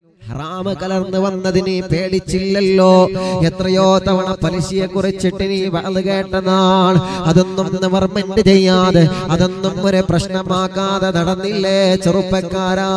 ഹറാമ് കലർന്നു വന്നതിനെ പേടിച്ചില്ലല്ലോ എത്രയോ തവണ പലിശയെ കുറിച്ചിട്ട് നീ വള് കേട്ടതാണ് അതൊന്നും നിവർമെന്റ് ചെയ്യാതെ അതൊന്നും ഒരു പ്രശ്നമാക്കാതെ നടന്നില്ലേ ചെറുപ്പക്കാരാ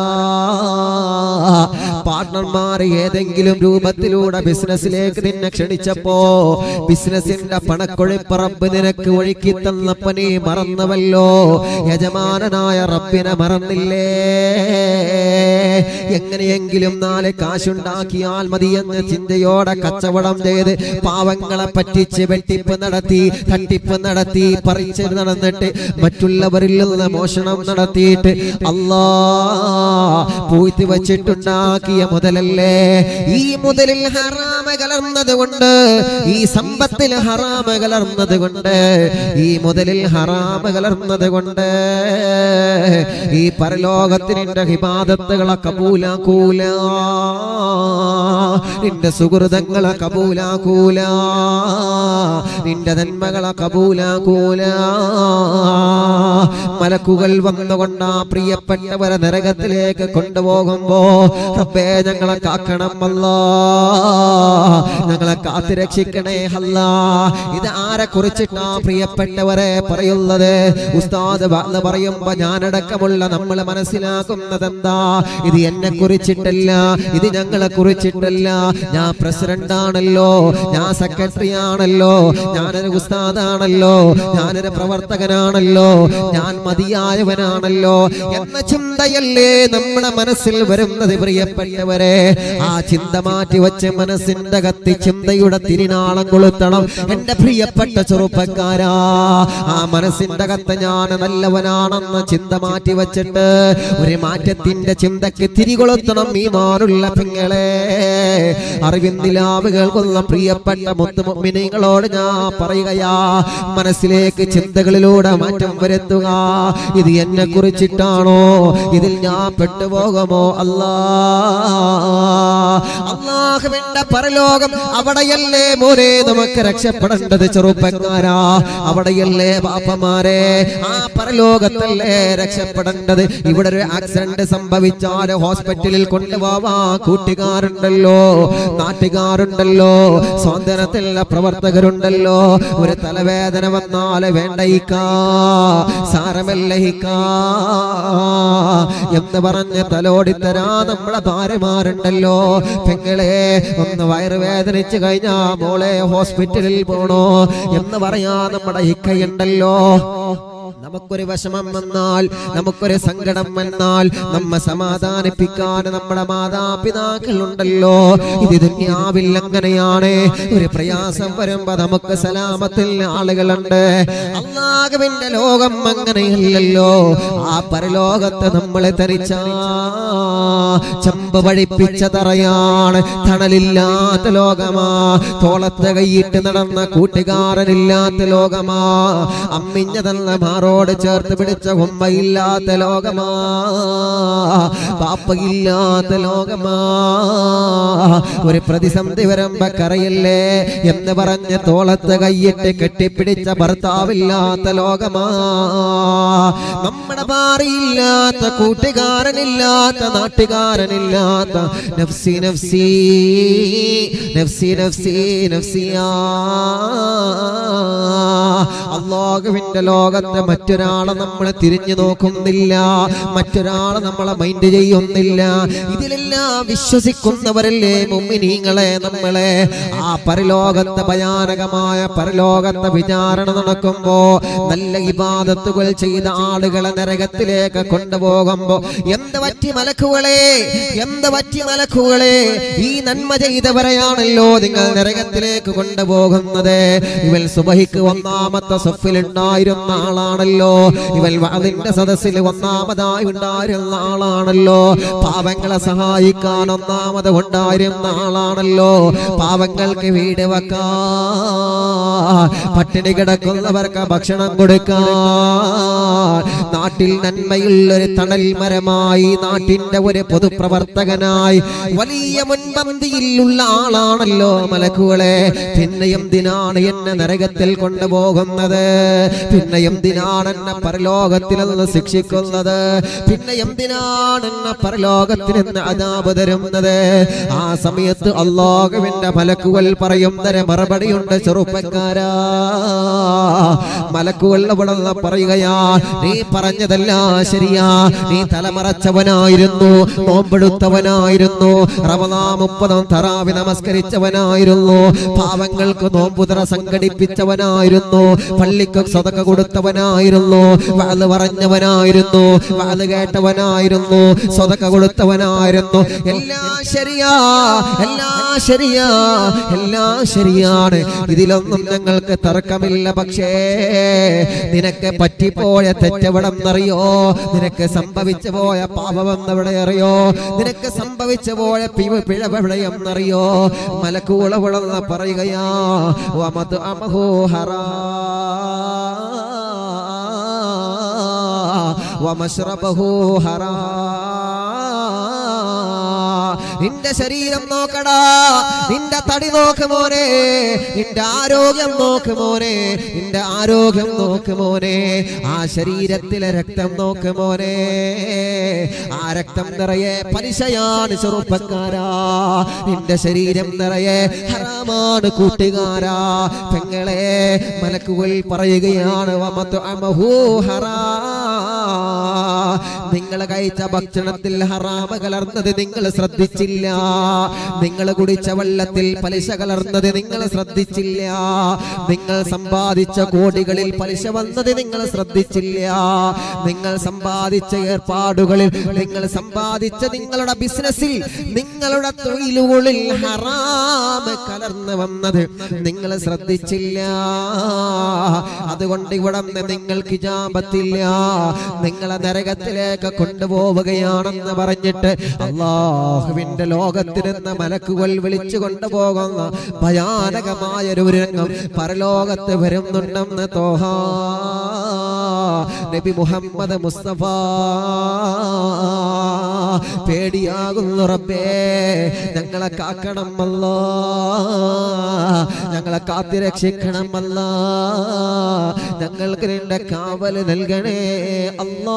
പാർട്ട്ണർമാർ ഏതെങ്കിലും രൂപത്തിലൂടെ ബിസിനസ്സിലേക്ക് നിന്നെ ക്ഷണിച്ചപ്പോ ബിസിനസിന്റെ പണക്കൊഴിപ്പ് റബ്ബ് നിനക്ക് ഒഴുക്കി തന്നപ്പോ നീ മറന്നുവല്ലോ യജമാനനായ റബ്ബിനെ മറന്നില്ലേ എങ്ങനെയെങ്കിലും നാല് കാശുണ്ടാക്കിയാൽ മതിയെന്ന് ചിന്തയോടെ കച്ചവടം ചെയ്ത് പാവങ്ങളെ പറ്റിച്ച് വെട്ടിപ്പ് നടത്തി തട്ടിപ്പ് നടത്തി പറിച്ച് നടന്നിട്ട് മറ്റുള്ളവരിൽ നിന്ന് മോഷണം നടത്തിയിട്ട് അല്ലാ പൂഴ്ത്തി വച്ചിട്ടുണ്ടാക്കിയ മുതലല്ലേ ഈ മുതലിൽ ഹറാമ കലർന്നത് കൊണ്ട് ഈ സമ്പത്തിൽ ഹറാമ കലർന്നത് കൊണ്ട് ഈ മുതലിൽ ഹറാമ കലർന്നത് കൊണ്ട് ഈ പരലോകത്തിനിന്റെ ഹിബാദത്തുകളെ കബൂലാക്കൂല നിന്റെ സുഹൃതങ്ങളെ കബൂലാക്കൂല നിന്റെ നന്മകളെ കബൂലാക്കൂല മലക്കുകൾ വന്നുകൊണ്ട് ആ പ്രിയപ്പെട്ടവരെ നരകത്തിലേക്ക് കൊണ്ടുപോകുമ്പോ റബ്ബേ ഞങ്ങളെ കാക്കണം അല്ലാ ഞങ്ങളെ കാത്തു രക്ഷിക്കണേ അല്ല ഇത് ആരെ കുറിച്ചിട്ടാ പ്രിയപ്പെട്ടവരെ പറയുന്നത് ഉസ്താദ് വാന്ന് പറയുമ്പോ ഞാനടക്കമുള്ള നമ്മൾ മനസ്സിലാക്കുന്നത് എന്താ ഇത് എന്നെ കുറിച്ചിട്ടല്ല ഇത് ഞങ്ങളെ കുറിച്ചിട്ടല്ല ഞാൻ പ്രസിഡന്റ് ആണല്ലോ ഞാൻ സെക്രട്ടറി ആണല്ലോ ഞാനൊരു ഉസ്താദാണല്ലോ ഞാനൊരു പ്രവർത്തകനാണല്ലോ ഞാൻ മതിയായവനാണല്ലോ എന്ന ചിന്തയല്ലേ നമ്മുടെ മനസ്സിൽ വരുന്നത് പ്രിയപ്പെട്ടവരെ ആ ചിന്ത മാറ്റി വെച്ച് മനസ്സിന്റെ കത്തി ചിന്തയുടെ തിരിനാളം കൊളുത്തണം എന്റെ പ്രിയപ്പെട്ട ചെറുപ്പക്കാരാ ആ മനസ്സിന്റെ കത്ത് ഞാൻ നല്ലവനാണെന്ന ചിന്ത മാറ്റി വെച്ചിട്ട് ഒരു മാറ്റത്തിന്റെ ചിന്തക്ക് തിരികൊളുത്തണം ഈ മാറുള്ള പെങ്ങളെ അറിവിന്ദിലാവ് കേൾക്കുന്ന പ്രിയപ്പെട്ട മുത്തുമിനിങ്ങളോട് ഞാൻ പറയുകയാ മനസ്സിലേക്ക് ചിന്തകളിലൂടെ മാറ്റം വരുത്തുക ഇത് എന്നെ കുറിച്ചിട്ടാണോ ഇതിൽ ഞാൻ പെട്ടുപോകുമോ അല്ലാ അള്ളാഹുവിന്റെ പരലോകം അവിടെയല്ലേ മോനെ നമുക്ക് രക്ഷപ്പെടേണ്ടത് ചെറുപ്പക്കാരാ അവിടെയല്ലേ ബാപ്പമാരെ ആ പരലോകത്തല്ലേ രക്ഷപ്പെടേണ്ടത് ഇവിടെ ഒരു ആക്സിഡന്റ് സംഭവിച്ചാൽ ഹോസ്പിറ്റലിൽ കൊണ്ടുപോവാ കൂട്ടുകാരുണ്ടല്ലോ നാട്ടുകാരുണ്ടല്ലോ സ്വാതന്ത്ര്യത്തിലുള്ള പ്രവർത്തകരുണ്ടല്ലോ ഒരു തലവേദന വന്നാൽ വേണ്ടയിക്കാ സാരമല്ലഹിക്കാ എന്ന് പറഞ്ഞ് തലോടിത്തരാ നമ്മളെ ഭാര്യമാരുണ്ടല്ലോ പെങ്ങളെ ഒന്ന് വയറുവേദനിച്ചു കഴിഞ്ഞാ മോളെ ഹോസ്പിറ്റലിൽ പോണോ എന്ന് പറയാ നമ്മുടെ ഇക്കയുണ്ടല്ലോ നമുക്കൊരു വിഷമം വന്നാൽ നമുക്കൊരു സങ്കടം വന്നാൽ നമ്മെ സമാധാനിപ്പിക്കാൻ നമ്മുടെ മാതാപിതാക്കൾ ഉണ്ടല്ലോ ഇത് ദുന്യാവിൽ അങ്ങനെയാണ് ഒരു പ്രയാസം വരുമ്പോ നമുക്ക് സലാമത്തിൽ ആളുകളുണ്ട് അള്ളാഹുവിന്റെ ലോകം അങ്ങനെയല്ലല്ലോ ആ പരലോകത്ത് നമ്മളെ ധരിച്ച ചമ്പ് വഴിപ്പിച്ച തറയാണ് തണലില്ലാത്ത ലോകമാ തോളത്ത് കൈയിട്ട് നടന്ന കൂട്ടുകാരനില്ലാത്ത ലോകമാ അമ്മിഞ്ഞതല്ല മാറോട് ചേർത്ത് പിടിച്ച ഉമ്മയില്ലാത്ത ലോകമാ പാപ്പയില്ലാത്ത ലോകമാ ഒരു പ്രതിസന്ധി വരുമ്പോ കരയല്ലേ എന്ന് പറഞ്ഞ് തോളത്ത് കൈയിട്ട് കെട്ടിപ്പിടിച്ച ഭർത്താവില്ലാത്ത ലോകമാ നമ്മുടെ ഭാര്യയില്ലാത്ത കൂട്ടുകാരനില്ലാത്ത നാട്ടുകാരനില്ലാത്ത നഫ്സി നഫ്സി നഫ്സി നഫ്സി നഫ്സിയാ അള്ളാഹുവിന്റെ ലോകത്തെ മറ്റൊരാളെ നമ്മൾ തിരിഞ്ഞു നോക്കുന്നില്ല മറ്റൊരാളെ നമ്മളെ മൈൻഡ് ചെയ്യുന്നില്ല ഇതിലെല്ലാം വിശ്വസിക്കുന്നവരല്ലേ മുമ്മിനീങ്ങളെ നമ്മളെ ആ പരലോകത്തെ ഭയാനകമായ പരലോകത്തെ വിചാരണ നടക്കുമ്പോ നല്ല ഇബാദത്തുകൾ ചെയ്ത ആളുകളെ നരകത്തിലേക്ക് കൊണ്ടുപോകുമ്പോ എന്ത് പറ്റി മലക്കുകളെ എന്ത് പറ്റി മലക്കുകളെ ഈ നന്മ ചെയ്തവരെയാണല്ലോ നിങ്ങൾ നരകത്തിലേക്ക് കൊണ്ടുപോകുന്നത് ഇവൻ സുബഹിക്ക് ഒന്നാമത്തെ സഫിൽ ഉണ്ടായിരുന്ന ആളാണല്ലോ ഇവൻ അതിന്റെ സദസ്സിൽ ഒന്നാമതായി ഉണ്ടായിരുന്ന ആളാണല്ലോ പാവങ്ങളെ സഹായിക്കാൻ ഒന്നാമത് ഉണ്ടായിരുന്ന ആളാണല്ലോ പാവങ്ങൾക്ക് വീട് വെക്കാൻ പട്ടിണി കിടക്കുന്നവർക്ക് ഭക്ഷണം കൊടുക്കാൻ നാട്ടിൽ നന്മയുള്ള ഒരു തണൽ മരമായി നാട്ടിന്റെ ഒരു പൊതുപ്രവർത്തകനായി വലിയ മുൻപന്തിയിലുള്ള ആളാണല്ലോ മലക്കുകളെ പിന്നെ എന്തിനാണ് എന്നെ നരകത്തിൽ കൊണ്ടുപോകുന്നത് പിന്നെ എന്തിനാ എന്തിനാണ് എന്നെ പരലോകത്തിൽ നിന്ന് ശിക്ഷിക്കുന്നത് പിന്നെ എന്തിനാണ് എന്നെ പരലോകത്തിൽ നിന്ന് അതാപ് തരുന്നത് ആ സമയത്ത് അള്ളാഹുവിന്റെ മലക്കുകൾ പറയും തരം മറുപടിയുണ്ട് ചെറുപ്പക്കാരാ മലക്കുകൾ അവിടെ നിന്ന് പറയുകയാ നീ പറഞ്ഞതല്ല ശരിയാ നീ തലമറച്ചവനായിരുന്നു നോമ്പെടുത്തവനായിരുന്നു റമദാ മുപ്പതാം തറാവി നമസ്കരിച്ചവനായിരുന്നു പാവങ്ങൾക്ക് നോമ്പുതറ സംഘടിപ്പിച്ചവനായിരുന്നു പള്ളിക്ക് സ്വതക്ക കൊടുത്തവനായിരുന്നു വാത് പറഞ്ഞവനായിരുന്നു വാത് കേട്ടവനായിരുന്നു സ്വതക്ക കൊടുത്തവനായിരുന്നു എല്ലാം ശരിയാ എല്ലാം ശരിയാ എല്ലാം ശരിയാണ് ഇതിലൊന്നും ഞങ്ങൾക്ക് തർക്കമില്ല പക്ഷേ നിനക്ക് പറ്റിപ്പോയ തെറ്റെവിടം എന്നറിയോ നിനക്ക് സംഭവിച്ചു പോയ പാപം എവിടെ അറിയോ നിനക്ക് സംഭവിച്ചു പോയ പിഴ പിഴവെവിടെയും എന്നറിയോ മലക്കൂളവിളന്ന് പറയുകയാ വമത് അമഹോഹറാ വമശ്രബഹു ഹറാ നിന്റെ ശരീരം നോക്കടാ നിന്റെ തടി നോക്ക് മോനെ നിന്റെ ആരോഗ്യം നോക്ക് മോനെ നിന്റെ ആരോഗ്യം നോക്ക് മോനെ ആ ശരീരത്തിലെ രക്തം നോക്ക് മോനെ ആ രക്തം നിറയെ പലിശയാണ് ചെറുപ്പക്കാരാ നിന്റെ ശരീരം നിറയെ ഹറാമാണ് കൂട്ടുകാരാ പെങ്ങളെ മലക്കുകൾ പറയുകയാണ് വമത്ത് അമഹൂ ഹറാ നിങ്ങൾ കഴിച്ച ഭക്ഷണത്തിൽ ഹറാമ കലർന്നത് നിങ്ങൾ ശ്രദ്ധിച്ചില്ല നിങ്ങൾ കുടിച്ച വെള്ളത്തിൽ പലിശ കലർന്നത് നിങ്ങൾ ശ്രദ്ധിച്ചില്ല നിങ്ങൾ സമ്പാദിച്ച കോടികളിൽ പലിശ വന്നത് നിങ്ങൾ ശ്രദ്ധിച്ചില്ല നിങ്ങൾ സമ്പാദിച്ച ഏർപ്പാടുകളിൽ നിങ്ങൾ സമ്പാദിച്ച നിങ്ങളുടെ ബിസിനസ്സിൽ നിങ്ങളുടെ തൊഴിലുകളിൽ ഹറാമ് കലർന്നു വന്നത് നിങ്ങൾ ശ്രദ്ധിച്ചില്ല അതുകൊണ്ട് ഇവിടെ നിന്ന് നിങ്ങൾക്ക് ജാപത്തില്ല നിങ്ങളെ നരകത്തിലേക്ക് കൊണ്ടുപോവുകയാണെന്ന് പറഞ്ഞിട്ട് അള്ളാഹുവിന്റെ ലോകത്തിൽ നിന്ന് മലക്കുകൾ വിളിച്ചു കൊണ്ടുപോകുന്ന ഭയാനകമായ ഒരു രംഗം പരലോകത്ത് വരുന്നുണ്ടെന്ന് തോഹ നബി മുഹമ്മദ് മുസ്തഫ പേടിയാകുന്നു റബ്ബേ ഞങ്ങളെ കാക്കണമല്ലോ ഞങ്ങളെ കാത്തിരക്ഷിക്കണമല്ല ഞങ്ങൾക്ക് നിന്റെ കാവല് നൽകണേ അല്ലാ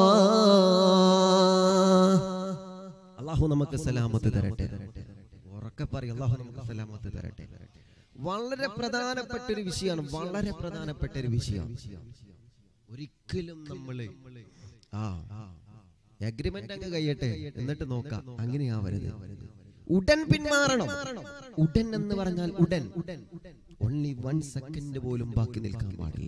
അള്ളാഹു നമുക്ക് സലാമത്ത് തരട്ടെ ഉറക്കെ പറയും അള്ളാഹു നമുക്ക് സലാമത്ത് തരട്ടെ വളരെ പ്രധാനപ്പെട്ട ഒരു വിഷയമാണ് വളരെ പ്രധാനപ്പെട്ട ഒരു വിഷയം ഒരിക്കലും നമ്മള് ആ അഗ്രിമെന്റ് അങ്ങ് കഴിയട്ടെ എന്നിട്ട് നോക്കാം അങ്ങനെയാവരുത് ഉടൻ പിന്മാറണം ഉടൻ എന്ന് പറഞ്ഞാൽ ഉടൻ ഓൺലി വൺ സെക്കൻഡ് പോലും ബാക്കി നിൽക്കാൻ പാടില്ല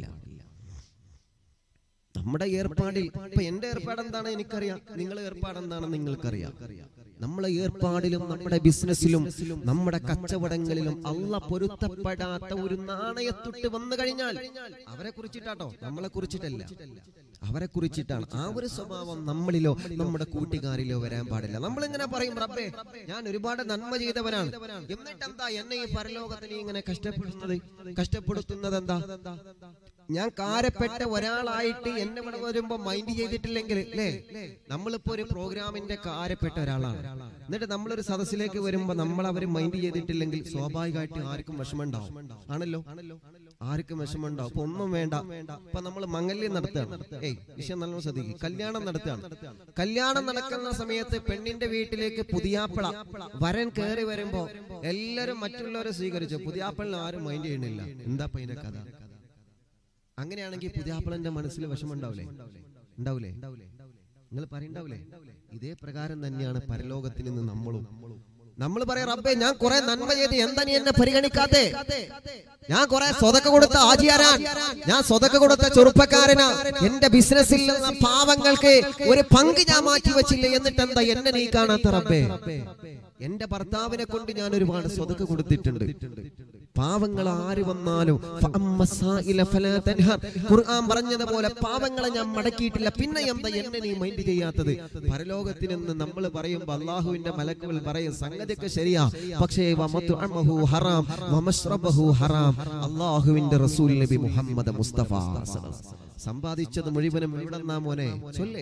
നമ്മുടെ ഏർപ്പാടിൽ ഇപ്പൊ എന്റെ ഏർപ്പാട് എന്താണ് എനിക്കറിയാം നിങ്ങളെ ഏർപ്പാട് എന്താണെന്ന് നിങ്ങൾക്കറിയാം നമ്മളെ ഏർപ്പാടിലും നമ്മുടെ ബിസിനസ്സിലും നമ്മുടെ കച്ചവടങ്ങളിലും അല്ല പൊരുത്തപ്പെടാത്ത ഒരു നാണയത്തുട്ട് വന്നു കഴിഞ്ഞാൽ അവരെ കുറിച്ചിട്ടാട്ടോ നമ്മളെ കുറിച്ചിട്ടല്ല അവരെ കുറിച്ചിട്ടാണ് ആ ഒരു സ്വഭാവം നമ്മളിലോ നമ്മുടെ കൂട്ടുകാരിലോ വരാൻ പാടില്ല നമ്മൾ ഇങ്ങനെ പറയും റബ്ബേ ഞാൻ ഒരുപാട് നന്മ ചെയ്തവനാണ് എന്നിട്ട് എന്താ എന്നെ ഈ പരലോകത്തിന് ഇങ്ങനെ കഷ്ടപ്പെടുന്നത് കഷ്ടപ്പെടുത്തുന്നത് എന്താ ഞാൻ കാരപ്പെട്ട ഒരാളായിട്ട് എന്നെ ഇവിടെ വരുമ്പോ മൈൻഡ് ചെയ്തിട്ടില്ലെങ്കിൽ അല്ലേ നമ്മളിപ്പോ ഒരു പ്രോഗ്രാമിന്റെ കാരപ്പെട്ട ഒരാളാണ് എന്നിട്ട് നമ്മളൊരു സദസ്സിലേക്ക് വരുമ്പോ നമ്മൾ അവർ മൈൻഡ് ചെയ്തിട്ടില്ലെങ്കിൽ സ്വാഭാവികമായിട്ട് ആർക്കും വിഷമമുണ്ടാവും ആണല്ലോ ആർക്കും വിഷമമുണ്ടാവും അപ്പൊ ഒന്നും വേണ്ട ഇപ്പൊ നമ്മൾ മംഗല്യം നടത്തുകയാണ് ഏയ് വിഷയം നല്ലോണം ശ്രദ്ധിക്കും കല്യാണം നടത്തുകയാണ് കല്യാണം നടക്കുന്ന സമയത്ത് പെണ്ണിന്റെ വീട്ടിലേക്ക് പുതിയാപ്പിള വരൻ കയറി വരുമ്പോ എല്ലാരും മറ്റുള്ളവരെ സ്വീകരിച്ചു പുതിയാപ്പിളിനെ ആരും മൈൻഡ് ചെയ്യണില്ല എന്താ പയ്യന്റെ കഥ അങ്ങനെയാണെങ്കിൽ പുതിയാപ്പിളന്റെ മനസ്സിൽ വിഷമുണ്ടാവില്ലേ ഉണ്ടാവില്ലേ നിങ്ങൾ പറയണ്ടാവില്ലേ ഇതേ പ്രകാരം തന്നെയാണ് പരലോകത്തിൽ നിന്ന് നമ്മളും നമ്മൾ പറയാം റബ്ബേ ഞാൻ കുറെ നന്മ ചെയ്ത് എന്താ നീ എന്നെ പരിഗണിക്കാതെ ഞാൻ കുറെ സ്വതക്ക കൊടുത്ത ആചാരാൻ ഞാൻ സ്വതക്ക കൊടുത്ത ചെറുപ്പക്കാരനാ എന്റെ ബിസിനസ്സിൽ നിന്ന് പാവങ്ങൾക്ക് ഒരു പങ്ക് ഞാൻ മാറ്റി വെച്ചില്ല എന്നിട്ട് എന്താ എന്നെ നീ കാണാത്ത റബ്ബേ എന്റെ ഭർത്താവിനെ കൊണ്ട് ഞാൻ ഒരുപാട് സ്വതക്ക കൊടുത്തിട്ടുണ്ട് പാവങ്ങൾ ആര് വന്നാലും ഫഅമ്മ സായില ഫലാ തൻഹർ. ഖുർആൻ പറഞ്ഞതുപോലെ പാവങ്ങളെ ഞാൻ മടക്കിയിട്ടില്ല പിന്നെ എന്താ എന്നെ നീ മൈൻഡ് ചെയ്യാത്തത് പരലോകത്തിൽ നിന്ന് നമ്മൾ പറയുമ്പോൾ അള്ളാഹുവിന്റെ മലക്കുകൾ പറയും സംഗതിയൊക്കെ ശരിയാ പക്ഷേ വമത്ഉമഹു ഹറാം വമശ്റബഹു ഹറാം അള്ളാഹുവിന്റെ റസൂൽ നബി മുഹമ്മദ് മുസ്തഫ സമ്പാദിച്ചത് മുഴുവനും എവിടെന്നാ മോനെ ചൊല്ലേ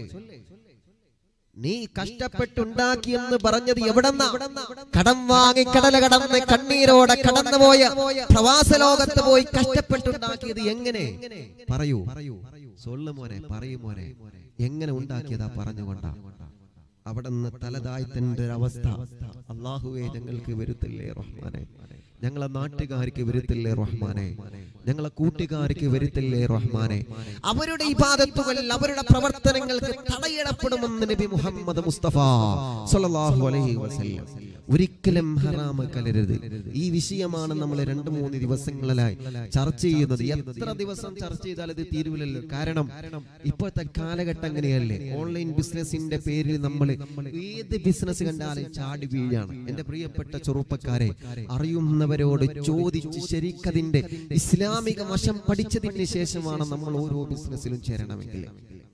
നീ കഷ്ടപ്പെട്ടുണ്ടാക്കിയെന്ന് പറഞ്ഞത് എവിടെന്നാ കടം വാങ്ങി കടല കടന്ന് കണ്ണീരോടെ കടന്നുപോയ പ്രവാസ ലോകത്ത് പോയി കഷ്ടപ്പെട്ടുണ്ടാക്കിയത് എങ്ങനെ പറയൂ സൊല്ലു മോനെ പറയും മോനെ എങ്ങനെ ഉണ്ടാക്കിയതാ പറഞ്ഞുകൊണ്ടാ അവിടെ നിന്ന് തലതായത്തിന്റെ ഒരു അവസ്ഥ അള്ളാഹുവെ ഞങ്ങൾക്ക് വരുത്തില്ലേ റഹ്മാനെ ഞങ്ങളെ നാട്ടുകാർക്ക് വരുത്തില്ലേ റഹ്മാനെ ഞങ്ങളെ കൂട്ടുകാർക്ക് വരുത്തില്ലേ റഹ്മാനെ അവരുടെ ഇബാദത്തുകൾ അവരുടെ പ്രവർത്തനങ്ങൾക്ക് തടയിടപ്പെടുമെന്ന് നബി മുഹമ്മദ് മുസ്തഫ സല്ലല്ലാഹു അലൈഹി വസല്ലം ഒരിക്കലും ഹറാമ് കലരരുത് ഈ വിഷയമാണ് നമ്മൾ രണ്ട് മൂന്ന് ദിവസങ്ങളിലായി ചർച്ച ചെയ്യുന്നത് എത്ര ദിവസം ചർച്ച ചെയ്താൽ ഇത് തീരുവില്ലല്ലോ കാരണം ഇപ്പോഴത്തെ കാലഘട്ടം അങ്ങനെയല്ലേ ഓൺലൈൻ ബിസിനസിന്റെ പേരിൽ നമ്മൾ ഏത് ബിസിനസ് കണ്ടാലും ചാടി വീഴാണ് എന്റെ പ്രിയപ്പെട്ട ചെറുപ്പക്കാരെ അറിയുന്നവരോട് ചോദിച്ച് ശരിക്കതിന്റെ ഇസ്ലാമിക വശം പഠിച്ചതിന് ശേഷമാണ് നമ്മൾ ഓരോ ബിസിനസ്സിലും ചേരണമെങ്കിൽ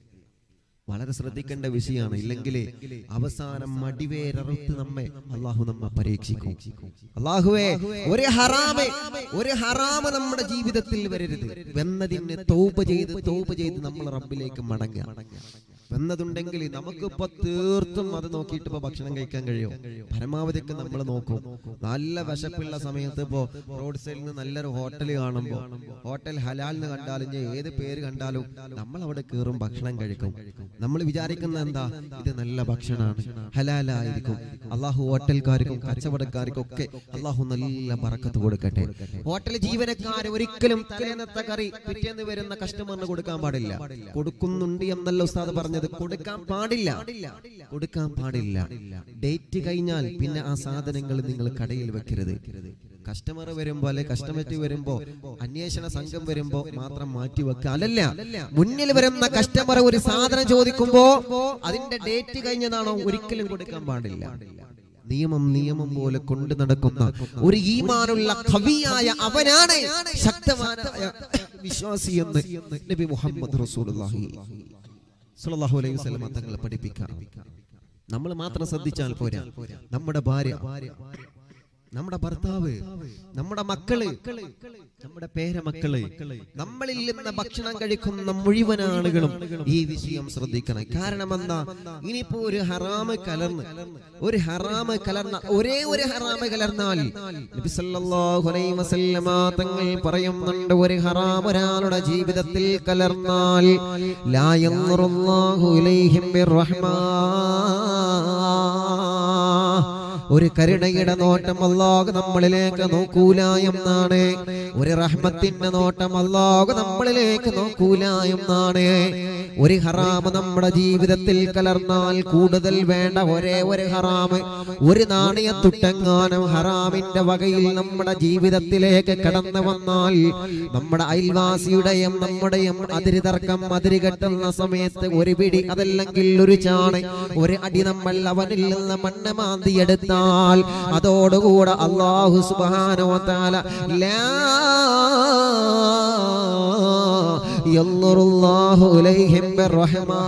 വളരെ ശ്രദ്ധിക്കേണ്ട വിഷയമാണ് ഇല്ലെങ്കിൽ അവസാനം മടിവേരറുത്ത് നമ്മെ അള്ളാഹു നമ്മെ പരീക്ഷിക്കും അള്ളാഹുവേ ഒരു ഹറാമ് ഒരു ഹറാമ് നമ്മുടെ ജീവിതത്തിൽ വരരുത് വെന്നതിന് തൗപ ചെയ്ത് തൗപ ചെയ്ത് നമ്മൾ റബ്ബിലേക്ക് മടങ്ങുക വെന്നതുണ്ടെങ്കിൽ നമുക്കിപ്പോ തീർത്തും അത് നോക്കിയിട്ട് ഇപ്പൊ ഭക്ഷണം കഴിക്കാൻ കഴിയും പരമാവധിയൊക്കെ നമ്മൾ നോക്കും നല്ല വിശപ്പുള്ള സമയത്ത് ഇപ്പോ റോഡ് സൈഡിൽ നിന്ന് നല്ലൊരു ഹോട്ടൽ കാണുമ്പോ ഹോട്ടൽ ഹലാലിന് കണ്ടാലും ഇനി ഏത് പേര് കണ്ടാലും നമ്മൾ അവിടെ കയറും ഭക്ഷണം കഴിക്കും നമ്മൾ വിചാരിക്കുന്ന എന്താ ഇത് നല്ല ഭക്ഷണമാണ് ഹലാലായിരിക്കും അള്ളാഹു ഹോട്ടൽക്കാർക്കും കച്ചവടക്കാർക്കും ഒക്കെ അള്ളാഹു നല്ല പറക്കത്ത് കൊടുക്കട്ടെ ഹോട്ടൽ ജീവനക്കാർ ഒരിക്കലും തലേന്നത്തെ കറി പിറ്റേന്ന് വരുന്ന കസ്റ്റമറിന് കൊടുക്കാൻ പാടില്ല കൊടുക്കുന്നുണ്ട് എന്നല്ല ഉസ്താദ് പറഞ്ഞത് കൊടുക്കാൻ പാടില്ല കൊടുക്കാൻ പാടില്ല ഡേറ്റ് കഴിഞ്ഞാൽ പിന്നെ ആ സാധനങ്ങൾ നിങ്ങൾ കടയിൽ വെക്കരുത് കസ്റ്റമർ വരുമ്പോ അല്ലെ കസ്റ്റമർ വരുമ്പോ അന്വേഷണ സംഘം വരുമ്പോ മാത്രം മാറ്റി വെക്കുക അല്ലല്ല മുന്നിൽ വരുന്ന കസ്റ്റമർ ഒരു സാധനം ചോദിക്കുമ്പോ അതിന്റെ ഡേറ്റ് കഴിഞ്ഞതാണോ ഒരിക്കലും കൊടുക്കാൻ പാടില്ല നിയമം നിയമം പോലെ കൊണ്ടു നടക്കുന്ന ഒരു ഈമാനുള്ള കവിയായ അവനാണ് ശക്തമാനായ വിശ്വാസി എന്ന് നബി മുഹമ്മദ് റസൂലുള്ളാഹി സ്വല്ലല്ലാഹു അലൈഹി വസല്ലം തങ്ങൾ പഠിപ്പിക്കാം നമ്മൾ മാത്രം ശ്രദ്ധിച്ചാൽ പോരാ നമ്മുടെ ഭാര്യ നമ്മുടെ ഭർത്താവ് നമ്മുടെ മക്കള് നമ്മുടെ പേരമക്കള് നമ്മളിൽ നിന്ന് ഭക്ഷണം കഴിക്കുന്ന മുഴുവൻ ആളുകളും ഈ വിഷയം ശ്രദ്ധിക്കണം കാരണം എന്താ ഇനിയിപ്പോ ഒരു ഹറാമ് കലർന്ന് ഒരു ഹറാമ് കലർന്ന ഒരേ ഒരു ഹറാമ് കലർന്നാൽ നബി സല്ലല്ലാഹു അലൈഹി വസല്ലമ തങ്ങൾ പറയുന്നുണ്ട് ഒരു ഹറാം ഒരാളുടെ ജീവിതത്തിൽ കലർന്നാൽ ലാ യൻറുല്ലാഹു ഇലൈഹിം ബിർറഹ്മാ ഒരു കരുണയുടെ നോട്ടം അല്ലാഹു നമ്മളിലേക്ക് നോക്കൂല എന്നാണ് ഒരു റഹ്മത്തിന്റെ നോട്ടം അല്ലാഹു നമ്മളിലേക്ക് നോക്കൂല എന്നാണ് ഒരു ഹറാമ് നമ്മുടെ ജീവിതത്തിൽ കലർന്നാൽ കൂടുതൽ വേണ്ട ഒരേ ഒരു ഹറാമ് ഒരു നാണയത്തുട്ടെങ്ങാനും ഹറാമിന്റെ വകയിൽ നമ്മുടെ ജീവിതത്തിലേക്ക് കടന്നു വന്നാൽ നമ്മുടെ അയൽവാസിയുടെയും നമ്മുടെയും അതിര് തർക്കം അതിര് കെട്ടുന്ന സമയത്ത് ഒരു പിടി അതല്ലെങ്കിൽ ഒരു ചാണ് ഒരു അടി നമ്മൾ അവനിൽ നിന്ന് മണ്ണ് മാന്തി എടുത്താൽ അതോടുകൂടെ അള്ളാഹു സുബ്ഹാനഹു വ തആല ലാ യൻറുല്ലാഹു ഇലൈഹിം ബിർറഹ്മാ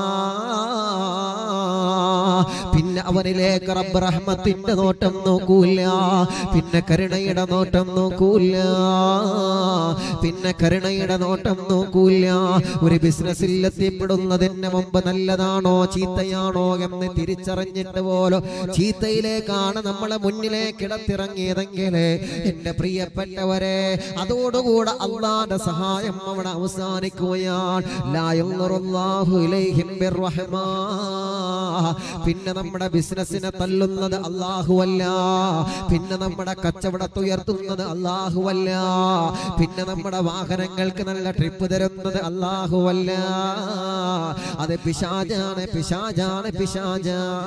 പിന്നെ അവനിലേക്ക് റബ്ബ് റഹ്മത്തിന്റെ നോട്ടം നോക്കൂല പിന്നെ കരുണയുടെ നോട്ടം നോക്കൂല പിന്നെ കരുണയുടെ നോട്ടം നോക്കൂല ഒരു ബിസിനസ്സിൽ എത്തിപ്പെടുന്നതിന് മുമ്പ് നല്ലതാണോ ചീത്തയാണോ എന്ന് തിരിച്ചറിഞ്ഞിട്ട് പോലോ ചീത്തയിലേക്കാണ് നമ്മളെ മുന്നിലേക്ക് ഇടത്തിറങ്ങിയതെങ്കിൽ എന്റെ പ്രിയപ്പെട്ടവരെ അതോടുകൂടെ അള്ളാന്റെ സഹായം അവിടെ അവസാനിക്കുകയാണ് ലാ യൻറുല്ലാഹു ഇലൈഹിം ബിർറഹ്മാ പിന്നെ നമ്മുടെ ബിസിനസ്സിനെ തല്ലുന്നത് അല്ലാഹുവല്ല പിന്നെ നമ്മുടെ കച്ചവടത്തെ ഉയർത്തുന്നത് അല്ലാഹുവല്ല പിന്നെ നമ്മുടെ വാഹനങ്ങൾക്ക് നല്ല ട്രിപ്പ് തരുന്നത് അല്ലാഹുവല്ല അത് പിശാജാണ് പിശാജാണ് പിശാജ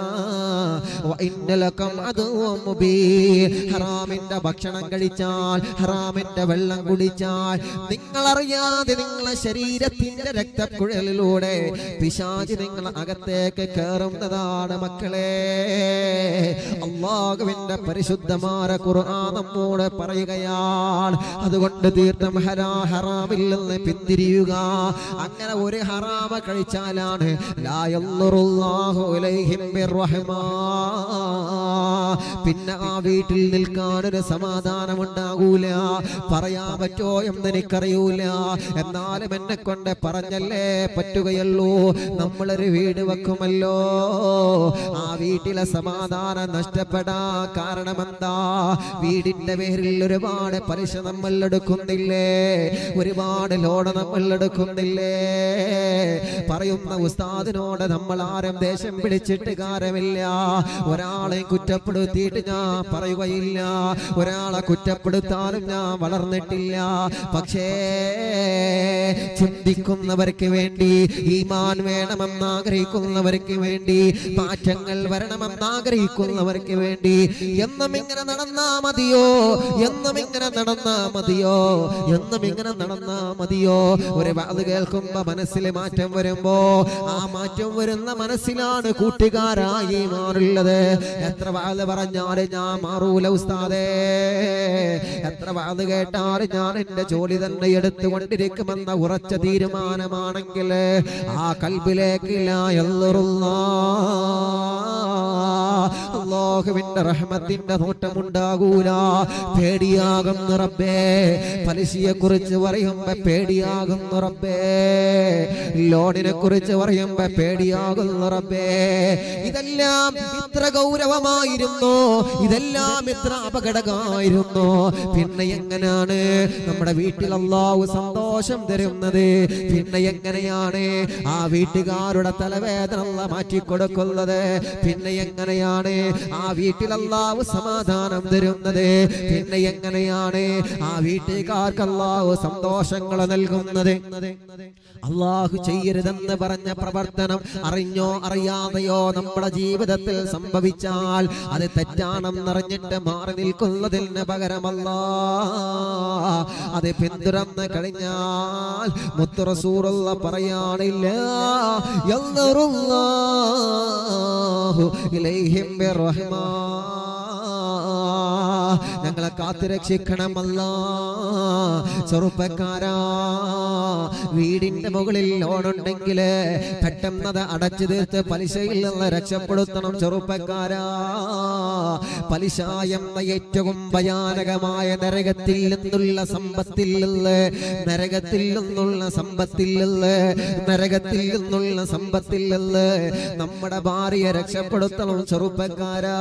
ഹറാമിന്റെ ഭക്ഷണം കഴിച്ചാൽ ഹറാമിന്റെ വെള്ളം കുടിച്ചാൽ നിങ്ങളറിയാതെ നിങ്ങളെ ശരീരത്തിന്റെ രക്തക്കുഴലിലൂടെ പിശാജ് നിങ്ങൾ അകത്തേക്ക് കയറുന്നതാണ് മക്കളെ അള്ളാഹുവിന്റെ പരിശുദ്ധമായ ഖുർആൻ നമ്മോട് പറയുകയാണ് അതുകൊണ്ട് തീർത്ഥം ഹരാ ഹറാമിൽ നിന്ന് പിന്തിരിയുക അങ്ങനെ ഒരു ഹറാമ കഴിച്ചാലാണ് ലാ യൻറുല്ലാഹു ഇലൈഹിം ബിർറഹ്മാ പിന്നെ ആ വീട്ടിൽ നിൽക്കാനൊരു സമാധാനം ഉണ്ടാകൂല പറയാൻ പറ്റോ എന്ന് എനിക്കറിയൂല എന്നാലും എന്നെ കൊണ്ട് പറഞ്ഞല്ലേ പറ്റുകയുള്ളൂ നമ്മളൊരു വീട് വെക്കുമല്ലോ ആ വീട്ടിലെ സമാധാനം നഷ്ടപ്പെടാ കാരണം എന്താ വീടിന്റെ പേരിൽ ഒരുപാട് പലിശ നമ്മൾ എടുക്കുന്നില്ലേ ഒരുപാട് ലോൺ നമ്മൾ എടുക്കുന്നില്ലേ പറയുന്ന ഉസ്താദിനോട് നമ്മൾ ആരും ദേഷ്യം പിടിച്ചിട്ട് കാര്യമില്ല ഒരാളെ കുറ്റപ്പെടുത്തിയിട്ട് ഞാൻ പറയുകയില്ല ഒരാളെ കുറ്റപ്പെടുത്താനും ഞാൻ വളർന്നിട്ടില്ല പക്ഷേ ചിന്തിക്കുന്നവർക്ക് വേണ്ടി ഈമാൻ വേണമെന്ന് ആഗ്രഹിക്കുന്നവർക്ക് വേണ്ടി മാറ്റങ്ങൾ വരണമെന്ന് ആഗ്രഹിക്കുന്നവർക്ക് വേണ്ടി എന്നും ഇങ്ങനെ നടന്നാ മതിയോ എന്നും ഇങ്ങനെ നടന്നാ മതിയോ എന്നും ഇങ്ങനെ നടന്നാ മതിയോ ഒരു വാത് കേൾക്കുമ്പോ മനസ്സിൽ മാറ്റം വരുമ്പോ ആ മാറ്റം വരുന്ന മനസ്സിലാണ് കൂട്ടുകാരായി മാറുള്ളത് എത്ര വാത് പറഞ്ഞാലും ഞാൻ മാറൂല ഉസ്താദേ എത്ര വാത് കേട്ടാലും ഞാൻ എന്റെ ജോലി തന്നെ എടുത്തുകൊണ്ടിരിക്കുമെന്ന ഉറച്ച തീരുമാനമാണെങ്കിൽ ആ കൽബിലേക്ക് ലാ യല്ലറുല്ലാ. അള്ളാഹുവിന്റെ റഹ്മത്തിന്റെ നോട്ടമുണ്ടാകൂല പേടിയാകുന്ന റബ്ബേ പലിശയെ കുറിച്ച് പറയുമ്പോ പേടിയാകുന്ന റബ്ബേ ലോണിനെ കുറിച്ച് പറയുമ്പോ പേടിയാകുന്ന റബ്ബേ ഇതെല്ലാം ഇത്ര ഗൗരവമായിരുന്നു ഇതെല്ലാം ഇത്ര അപകടമായിരുന്നു പിന്നെ എങ്ങനെയാണ് നമ്മുടെ വീട്ടിൽ അള്ളാഹു സന്തോഷം തരുന്നത് പിന്നെ എങ്ങനെയാണ് ആ വീട്ടുകാരുടെ തലവേദന അല്ലാഹ് മാറ്റിക്കൊടുക്കുന്നത് പിന്നെ എങ്ങനെയാണ് ആ വീട്ടിൽ അള്ളാഹു സമാധാനം തരുന്നത് പിന്നെ എങ്ങനെയാണ് ആ വീട്ടുകാർക്ക് അള്ളാഹു സന്തോഷങ്ങൾ നൽകുന്നത് അള്ളാഹു ചെയ്യരുതെന്ന് പറഞ്ഞ പ്രവർത്തനം അറിഞ്ഞോ അറിയാതെയോ നമ്മുടെ ജീവിതത്തിൽ സംഭവിച്ചാൽ അത് തെറ്റാണെന്നറിഞ്ഞിട്ട് മാറി നിൽക്കുന്നതിന് പകരമല്ല അത് പിന്തുടർന്ന് കഴിഞ്ഞാൽ മുത്തുറസൂറുള്ള പറയാനില്ല യന്നറുല്ലാഹു ഇലൈഹിം ബിറഹ്മാ ഞങ്ങളെ കാത്തുരക്ഷിക്കണമല്ല ചെറുപ്പക്കാരാ വീടിന്റെ മുകളിൽ ലോണുണ്ടെങ്കിൽ പെട്ടെന്നത് അടച്ചു തീർത്ത് പലിശയിൽ നിന്ന് രക്ഷപ്പെടുത്തണം ചെറുപ്പക്കാരാ പലിശ എന്ന ഏറ്റവും ഭയാനകമായ നരകത്തിൽ നിന്നുള്ള സമ്പത്തിൽ നിന്ന് നരകത്തിൽ നിന്നുള്ള സമ്പത്തിൽ നിന്ന് നരകത്തിൽ നിന്നുള്ള സമ്പത്തിൽ നിന്ന് നമ്മുടെ ഭാര്യയെ രക്ഷപ്പെടുത്തണം ചെറുപ്പക്കാരാ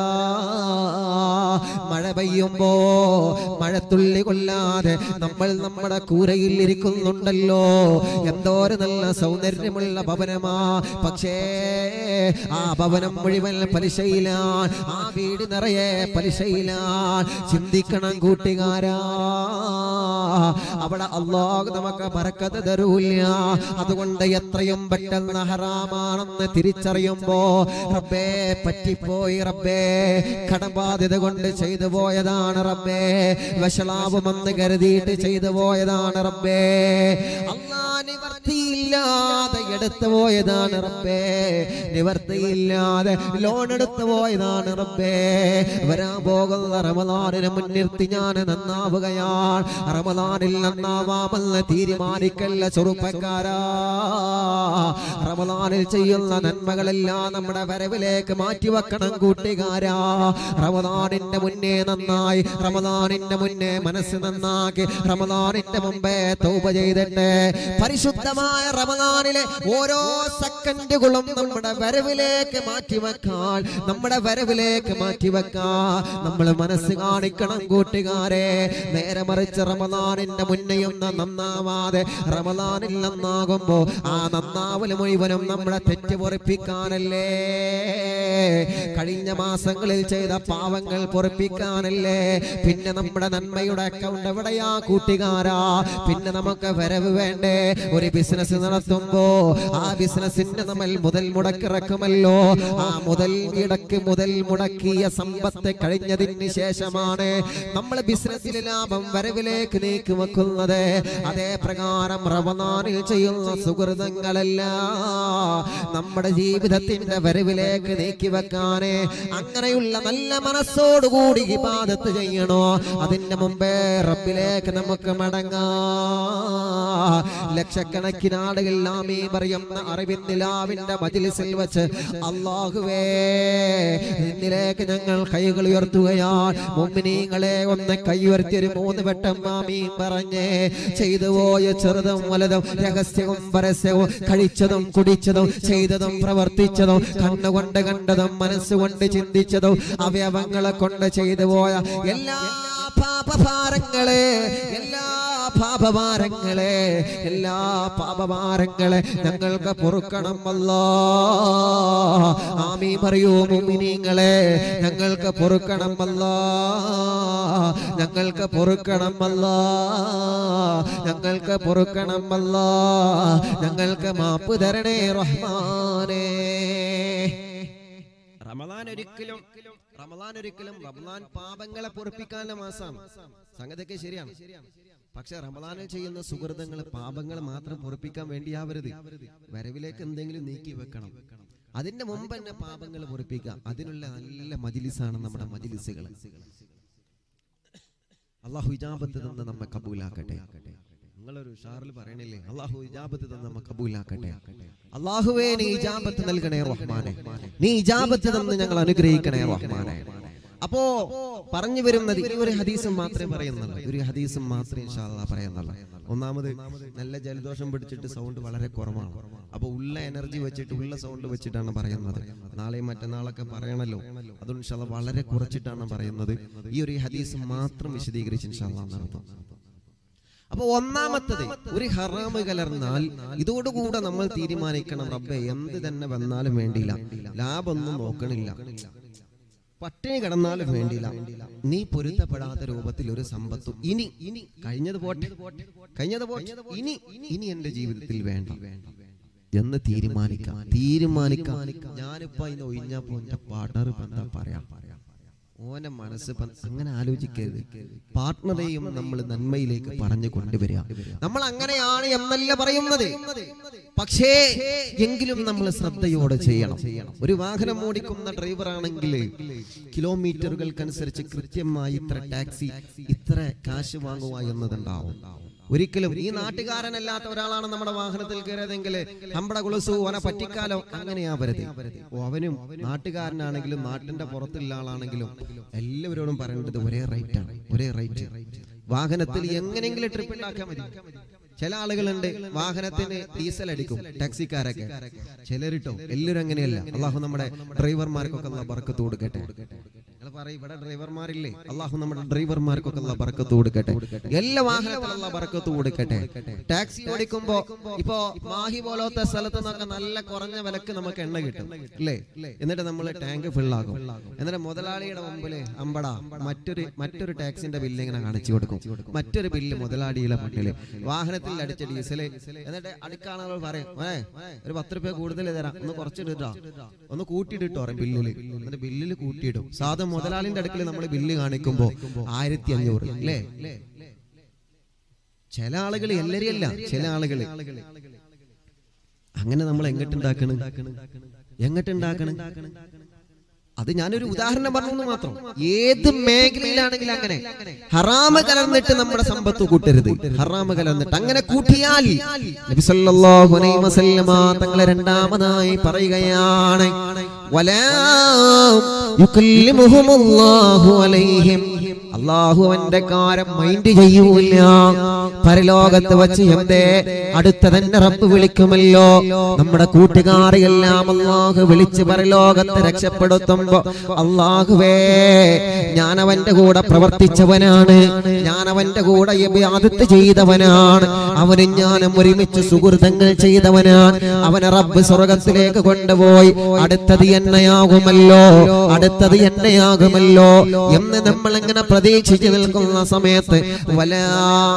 മഴ പെയ്യുമ്പോ മഴത്തുള്ളി കൊല്ലാതെ നമ്മൾ നമ്മുടെ കൂരയിൽ ഇരിക്കുന്നുണ്ടല്ലോ എന്തോരം നല്ല സൗന്ദര്യമുള്ള ഭവനമാ പക്ഷേ ആ ഭവനം മുഴുവൻ പലിശയിലാണ് ആ വീട് നിറയെ പലിശയിലാണ് ചിന്തിക്കണം കൂട്ടുകാരാ അവിടെ അള്ളാഹ് നമുക്ക് പറക്കത്ത് തരൂല്ല അതുകൊണ്ട് എത്രയും പെട്ടെന്ന് ഹറാമാണെന്ന് തിരിച്ചറിയുമ്പോ റബ്ബേ പറ്റിപ്പോയി റബ്ബേ കടബാധ്യത കൊണ്ട് ചെയ്തു പോയതാണ് റബ്ബേ വഷളാവുമെന്ന് കരുതിയിട്ട് ചെയ്തു പോയതാണ് റബ്ബേ അള്ളാ നിവർത്തിയില്ലാതെ എടുത്തു പോയതാണ് റബ്ബേ നിവർത്തിയില്ലാതെ ലോൺ എടുത്തു പോയതാണ് റബ്ബേ വരാൻ പോകുന്ന റമദാനിനെ മുൻനിർത്തി ഞാൻ നന്നാവുകയാണ് റമദാനിൽ നന്നാവാമെന്ന് തീരുമാനിക്കല്ല ചെറുപ്പക്കാരാ റമദാനിൽ ചെയ്യുന്ന നന്മകളെല്ലാം നമ്മുടെ വരവിലേക്ക് മാറ്റിവെക്കണം കൂട്ടുകാരാ റമദാനിന്റെ മുന്നേ നന്നായി റമദാനിന്റെ മുന്നേ മനസ്സ് നന്നാക്കി റമദാനിന്റെ മുമ്പേ തൗബ ചെയ്തിട്ട് പരിശുദ്ധമായ റമദാനിലെ ഓരോ സെക്കൻഡുകളും നമ്മുടെ വരവിലേക്ക് മാറ്റിവെക്കാൻ നമ്മുടെ വരവിലേക്ക് മാറ്റിവെക്കാൻ നമ്മൾ മനസ്സ് കാണിക്കണം കൂട്ടുകാരെ നേരെ മറിച്ച് റമദാനിന്റെ മുന്നെയും നന്നാവാതെ റമദാനിൽ നന്നാകുമ്പോ ആ നന്നാവല് മുഴുവനും നമ്മളെ തെറ്റ് പൊറിപ്പിക്കാനല്ലേ കഴിഞ്ഞ മാസങ്ങളിൽ ചെയ്ത പാവങ്ങൾ പൊറിപ്പിക്കാനല്ലേ പിന്നെ നമ്മുടെ നന്മയുടെ അക്കൗണ്ട് എവിടെയാ കൂട്ടുകാരാ പിന്നെ നമുക്ക് വരവ് വേണ്ടേ ഒരു ബിസിനസ് നടത്തുമ്പോ ആ ബിസിനസിന് നമ്മൾ മുതൽ മുടക്കിറക്കുമല്ലോ ആ മുതൽ ഇടക്ക് മുതൽ മുടക്കിയ സമ്പത്ത് കഴിഞ്ഞതിന് ശേഷമാണ് നമ്മൾ ബിസിനസ്സിലെ ലാഭം വരവിലേക്ക് നീക്കി വെക്കുന്നത് അതേ പ്രകാരം റമദാനിൽ ചെയ്യുന്ന സുഹൃതങ്ങളല്ല നമ്മുടെ ജീവിതത്തിന്റെ വരവിലേക്ക് നീക്കി വെക്കാനേ അങ്ങനെയുള്ള നല്ല മനസ്സോടുകൂടി ഇബാദത്ത് ചെയ്യണോ അതിന്റെ മുമ്പേ റബ്ബിലേക്ക് നമുക്ക് മടങ്ങാം ലക്ഷക്കണക്കിന് ആൾ നാടുകളിൽ ആമീ പറയുന്ന അറിവിൻ നിലാവിന്റെ മജിലിസിൽ വെച്ച് അള്ളാഹുവേ നിന്നിലേക്ക് ഞങ്ങൾ കൈകൾ ഉയർത്തുകയാണ് മുമ്മിനീങ്ങളെ ഒന്ന് കൈ ഉയർത്തി ഒരു മൂന്ന് വട്ടം ആമീൻ പറഞ്ഞേ ചെയ്തു പോയ ചെറുതും വലുതും രഹസ്യവും പരസ്യവും കഴിച്ചതും കുടിച്ചതും ചെയ്തതും പ്രവർത്തിച്ചതും കണ്ണുകൊണ്ട് കണ്ടതും മനസ്സുകൊണ്ട് ചിന്തിച്ചതും അവയവങ്ങളെ കൊണ്ട് ചെയ്തു പോയ എല്ലാ പാപഭാരങ്ങളെ എല്ലാ പാപഭാരങ്ങളെ എല്ലാ പാപഭാരങ്ങളെ ഞങ്ങൾക്ക് പൊറുക്കണം അല്ലോ ആമീ പറയൂ മുമിനിങ്ങളെ ഞങ്ങൾക്ക് പൊറുക്കണം അല്ലോ ഞങ്ങൾക്ക് പൊറുക്കണം അല്ലോ ഞങ്ങൾക്ക് പൊറുക്കണം അല്ലോ ഞങ്ങൾക്ക് മാപ്പ് തരണേ റഹ്മാനേ റമദാൻ ഒരിക്കലും റമദാൻ ഒരിക്കലും റമദാൻ പാപങ്ങളെ പൊറപ്പിക്കാനുള്ള മാസമാണ് സംഗതിയൊക്കെ ശരിയാണ് പക്ഷെ റമദാനിൽ ചെയ്യുന്ന സുഹൃതങ്ങൾ പാപങ്ങൾ മാത്രം പൊറപ്പിക്കാൻ വേണ്ടിയാവരുത് വരവിലേക്ക് എന്തെങ്കിലും നീക്കി വെക്കണം അതിന്റെ മുമ്പ് തന്നെ പാപങ്ങൾ പൊറപ്പിക്കാം അതിനുള്ള നല്ല മജിലിസാണ് നമ്മുടെ മജിലിസുകൾ അള്ളാഹു ഇജാബത്ത് തന്ന് നമ്മെ കബൂലാക്കട്ടെ നിങ്ങളൊരു ഷാറിൽ പറയണില്ലേ അള്ളാഹു ഇജാബത്ത് തന്ന് നമ്മെ കബൂലാക്കട്ടെ അള്ളാഹുവേ നീ ഇജാബത്ത് നൽകണേ റഹ്മാനെ നീ ഇജാബത്ത് തന്ന് ഞങ്ങൾ അനുഗ്രഹിക്കണേ റഹ്മാനെ അപ്പോ പറഞ്ഞു വരുന്നത് ഈ ഒരു ഹദീസും മാത്രമേ പറയുന്നുള്ളൂ ഒരു ഹദീസും മാത്രമേ ഇൻഷാല്ലാ പറയുന്നുള്ളൂ ഒന്നാമത് നല്ല ജലദോഷം പിടിച്ചിട്ട് സൗണ്ട് വളരെ കുറവാണ് അപ്പൊ ഉള്ള എനർജി വെച്ചിട്ട് ഉള്ള സൗണ്ട് വെച്ചിട്ടാണ് പറയുന്നത് നാളെയും മറ്റന്നാളൊക്കെ പറയണല്ലോ അതുകൊണ്ട് ഇൻഷാല്ലാ വളരെ കുറച്ചിട്ടാണ് പറയുന്നത് ഈ ഒരു ഹദീസ് മാത്രം വിശദീകരിച്ച് ഇൻഷാല്ലാ നടത്തും അപ്പൊ ഒന്നാമത്തത് ഒരു ഹറാമ് കലർന്നാൽ ഇതോടുകൂടെ നമ്മൾ തീരുമാനിക്കണം റബ്ബെ എന്ത് തന്നെ വന്നാലും വേണ്ടിയില്ല ലാഭമൊന്നും നോക്കണില്ല പട്ടിണി കിടന്നാലും വേണ്ടിയില്ല നീ പൊരുത്തപ്പെടാത്ത രൂപത്തിൽ ഒരു സമ്പത്തും ഇനി ഇനി കഴിഞ്ഞത് പോട്ടെ കഴിഞ്ഞത് പോട്ടെ ഇനി ഇനി എന്റെ ജീവിതത്തിൽ വേണ്ട എന്ന് തീരുമാനിക്കാം തീരുമാനിക്കാം ഞാനിപ്പോ അതിന് ഒഴിഞ്ഞപ്പോ എന്റെ പാർട്ണർ ഇപ്പൊ എന്താ പറയാ ഓന്റെ മനസ്സ് ഇപ്പം അങ്ങനെ ആലോചിക്കരുത് പാർട്ട്ണറെയും നമ്മൾ നന്മയിലേക്ക് പറഞ്ഞു കൊണ്ടുവരിക നമ്മൾ അങ്ങനെയാണ് എന്നല്ല പറയുന്നത് പക്ഷേ എങ്കിലും നമ്മൾ ശ്രദ്ധയോടെ ചെയ്യണം ഒരു വാഹനം ഓടിക്കുന്ന ഡ്രൈവർ ആണെങ്കിൽ കിലോമീറ്ററുകൾക്കനുസരിച്ച് കൃത്യമായി ഇത്ര ടാക്സി ഇത്ര കാശ് വാങ്ങുക എന്നതുണ്ടാവും ഒരിക്കലും ഈ നാട്ടുകാരനല്ലാത്ത ഒരാളാണ് നമ്മുടെ വാഹനത്തിൽ കയറിയതെങ്കിൽ നമ്മുടെ കുളസു ഓനെ പറ്റിക്കാലോ അങ്ങനെയാവരുത് ഓ, അവനും നാട്ടുകാരനാണെങ്കിലും നാട്ടിന്റെ പുറത്തുള്ള ആളാണെങ്കിലും എല്ലാവരോടും പറയേണ്ടത് ഒരേ റേറ്റ് ആണ് ഒരേ റേറ്റ് വാഹനത്തിൽ എങ്ങനെയെങ്കിലും ട്രിപ്പ് ഉണ്ടാക്കാൻ മതി ചില ആളുകളുണ്ട് വാഹനത്തിന് ഡീസൽ അടിക്കും ടാക്സിക്കാരൊക്കെ ചിലരിട്ടോ എല്ലാവരും അങ്ങനെയല്ല അള്ളാഹു നമ്മുടെ ഡ്രൈവർമാർക്കൊക്കെ ഉള്ള ബർക്കത്ത് കൊടുക്കട്ടെ നിങ്ങൾ പറയും ഇവിടെ ഡ്രൈവർമാരില്ലേ അള്ളാഹു നമ്മുടെ ഡ്രൈവർമാർക്കൊക്കെ ഉള്ള ബർക്കത്ത് കൊടുക്കട്ടെ എല്ലാ വാഹനത്തിലുള്ള ബർക്കത്ത് കൊടുക്കട്ടെ ടാക്സി ഓടിക്കുമ്പോ ഇപ്പോ മാഹി പോലത്തെ സ്ഥലത്ത് നിന്നൊക്കെ നല്ല കുറഞ്ഞ വിലക്ക് നമുക്ക് എണ്ണ കിട്ടും അല്ലേ എന്നിട്ട് നമ്മൾ ടാങ്ക് ഫുള്ളാകും എന്നിട്ട് മുതലാളിയുടെ മുമ്പില് അമ്പട മറ്റൊരു മറ്റൊരു ടാക്സിന്റെ ബില്ല് ഇങ്ങനെ കാണിച്ചു കൊടുക്കും മറ്റൊരു ബില്ല് മുതലാളിയുടെ മുന്നില് വാഹനത്തിൽ അടിച്ച ഡീസല് എന്നിട്ട് അടുക്കാളുകൾ പറയും "മോനെ, ഒരു പത്ത് രൂപ കൂടുതൽ തരാം ഒന്ന് കുറച്ചിട്ടോ ഒന്ന് കൂട്ടിയിട്ടോ പറയും ബില്ലില് എന്നിട്ട് ബില്ലില് കൂട്ടിയിടും സാധാ മുതലാളിന്റെ അടുക്കൽ നമ്മൾ ബില്ല് കാണിക്കുമ്പോ ആയിരത്തി അഞ്ഞൂറ് അല്ലേ ചില ആളുകൾ എല്ലാരും അല്ല ചില ആളുകള് അങ്ങനെ നമ്മൾ എങ്ങോട്ടുണ്ടാക്കണം എങ്ങോട്ടുണ്ടാക്കണം അത് ഞാനൊരു ഉദാഹരണം പറഞ്ഞു മാത്രം ഏത് മേഖലയിലാണെങ്കിലും അങ്ങനെ ഹറാമ് കലർന്നിട്ട് നമ്മുടെ സമ്പത്ത് കൂട്ടരുത് ഹറാമ് കലർന്നിട്ട് അങ്ങനെ കൂട്ടിയാൽ നബി സല്ലല്ലാഹു അലൈഹി വസല്ലമ തങ്ങളെ രണ്ടാമതായി പറയുകയാണ് വലാ യുകല്ലിമുഹുമുല്ലാഹു അലൈഹിം അള്ളാഹു അവന്റെ കാരം മൈൻഡ് ചെയ്യൂല പരലോകത്ത് വച്ച് എന്തേ അടുത്ത തന്നെ റബ്ബ് വിളിക്കുമല്ലോ നമ്മുടെ കൂട്ടുകാരെല്ലാം അള്ളാഹു വിളിച്ച് പരലോകത്ത് രക്ഷപ്പെടുത്തുമ്പോ അള്ളാഹുവേ ഞാൻ അവന്റെ കൂടെ പ്രവർത്തിച്ചവനാണ് ഞാൻ അവന്റെ കൂടെ ഇബാദത്ത് ചെയ്തവനാണ് അവനും ഞാനും ഒരുമിച്ച് സുഹൃതങ്ങൾ ചെയ്തവനാണ് അവനെ റബ്ബ് സ്വർഗത്തിലേക്ക് കൊണ്ടുപോയി അടുത്തത് എന്നെയാകുമല്ലോ അടുത്തത് എന്നെയാകുമല്ലോ എന്ന് നമ്മൾ ഇങ്ങനെ പ്രതീക്ഷിച്ചു നിൽക്കുന്ന സമയത്ത് വലാ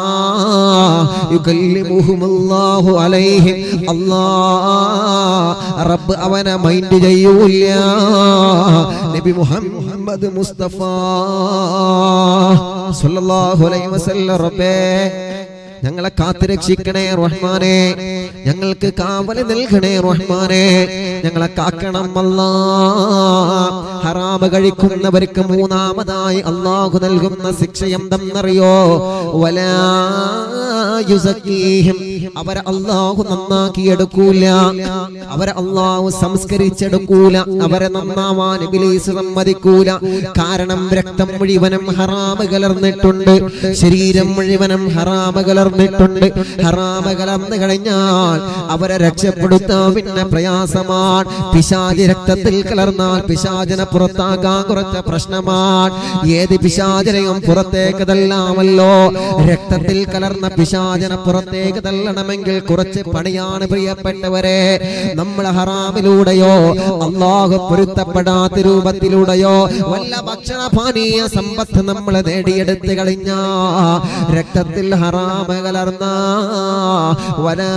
യുകല്ലിമുഹുമുല്ലാഹു അലൈഹിം അല്ലാ റബ്ബ് അവനെ മൈൻഡ് ചെയ്യൂല നബി മുഹമ്മദ് മുസ്തഫ സല്ലല്ലാഹു അലൈഹി വസല്ലം റബ്ബേ ഞങ്ങളെ കാത്തുരക്ഷിക്കണേ റഹ്മാനെ ഞങ്ങൾക്ക് കാവല് നൽകണേ റഹ്മാനെ ഞങ്ങളെ കാക്കണം അല്ലാ ഹറാമ് കഴിക്കുന്നവർക്ക് മൂന്നാമതായി അള്ളാഹു നൽകുന്ന ശിക്ഷ എന്തെന്നറിയോ വലാ യുസക്കീഹിം അവരെ അള്ളാഹു നന്നാക്കിയെടുക്കൂല അവരെ അള്ളാഹു സംസ്കരിച്ചെടുക്കൂല അവരെ നന്നാവാൻ ഇബ്ലീസ് സമ്മതിക്കൂല കാരണം രക്തം മുഴുവനും ഹറാമ് കലർന്നിട്ടുണ്ട് ശരീരം മുഴുവനും ഹറാമ് കലർന്നിട്ടുണ്ട് ഹറാമ് കലർന്നു കഴിഞ്ഞാൽ അവരെ രക്ഷപ്പെടുത്താൻ പിന്നെ പ്രയാസമാണ് പിശാചി രക്തത്തിൽ കലർന്നാൽ പിശാചിനെ പുറത്താക്കാൻ കുറച്ച് പ്രശ്നമാണ് ഏത് പിശാചിനെയും പുറത്തേക്ക് തള്ളാമല്ലോ രക്തത്തിൽ കലർന്ന പിശാചിനെ പുറത്തേക്ക് തള്ളണമെങ്കിൽ കുറച്ച് പണിയാണ് പ്രിയപ്പെട്ടവരെ നമ്മൾ ഹറാമിലൂടെയോ അള്ളാഹു പൊരുത്തപ്പെടാത്ത രൂപത്തിലൂടെയോ വല്ല ഭക്ഷണ പാനീയ സമ്പത്ത് നമ്മൾ നേടിയെടുത്ത് കഴിഞ്ഞ രക്തത്തിൽ ഹറാമ കലർന്ന വരാ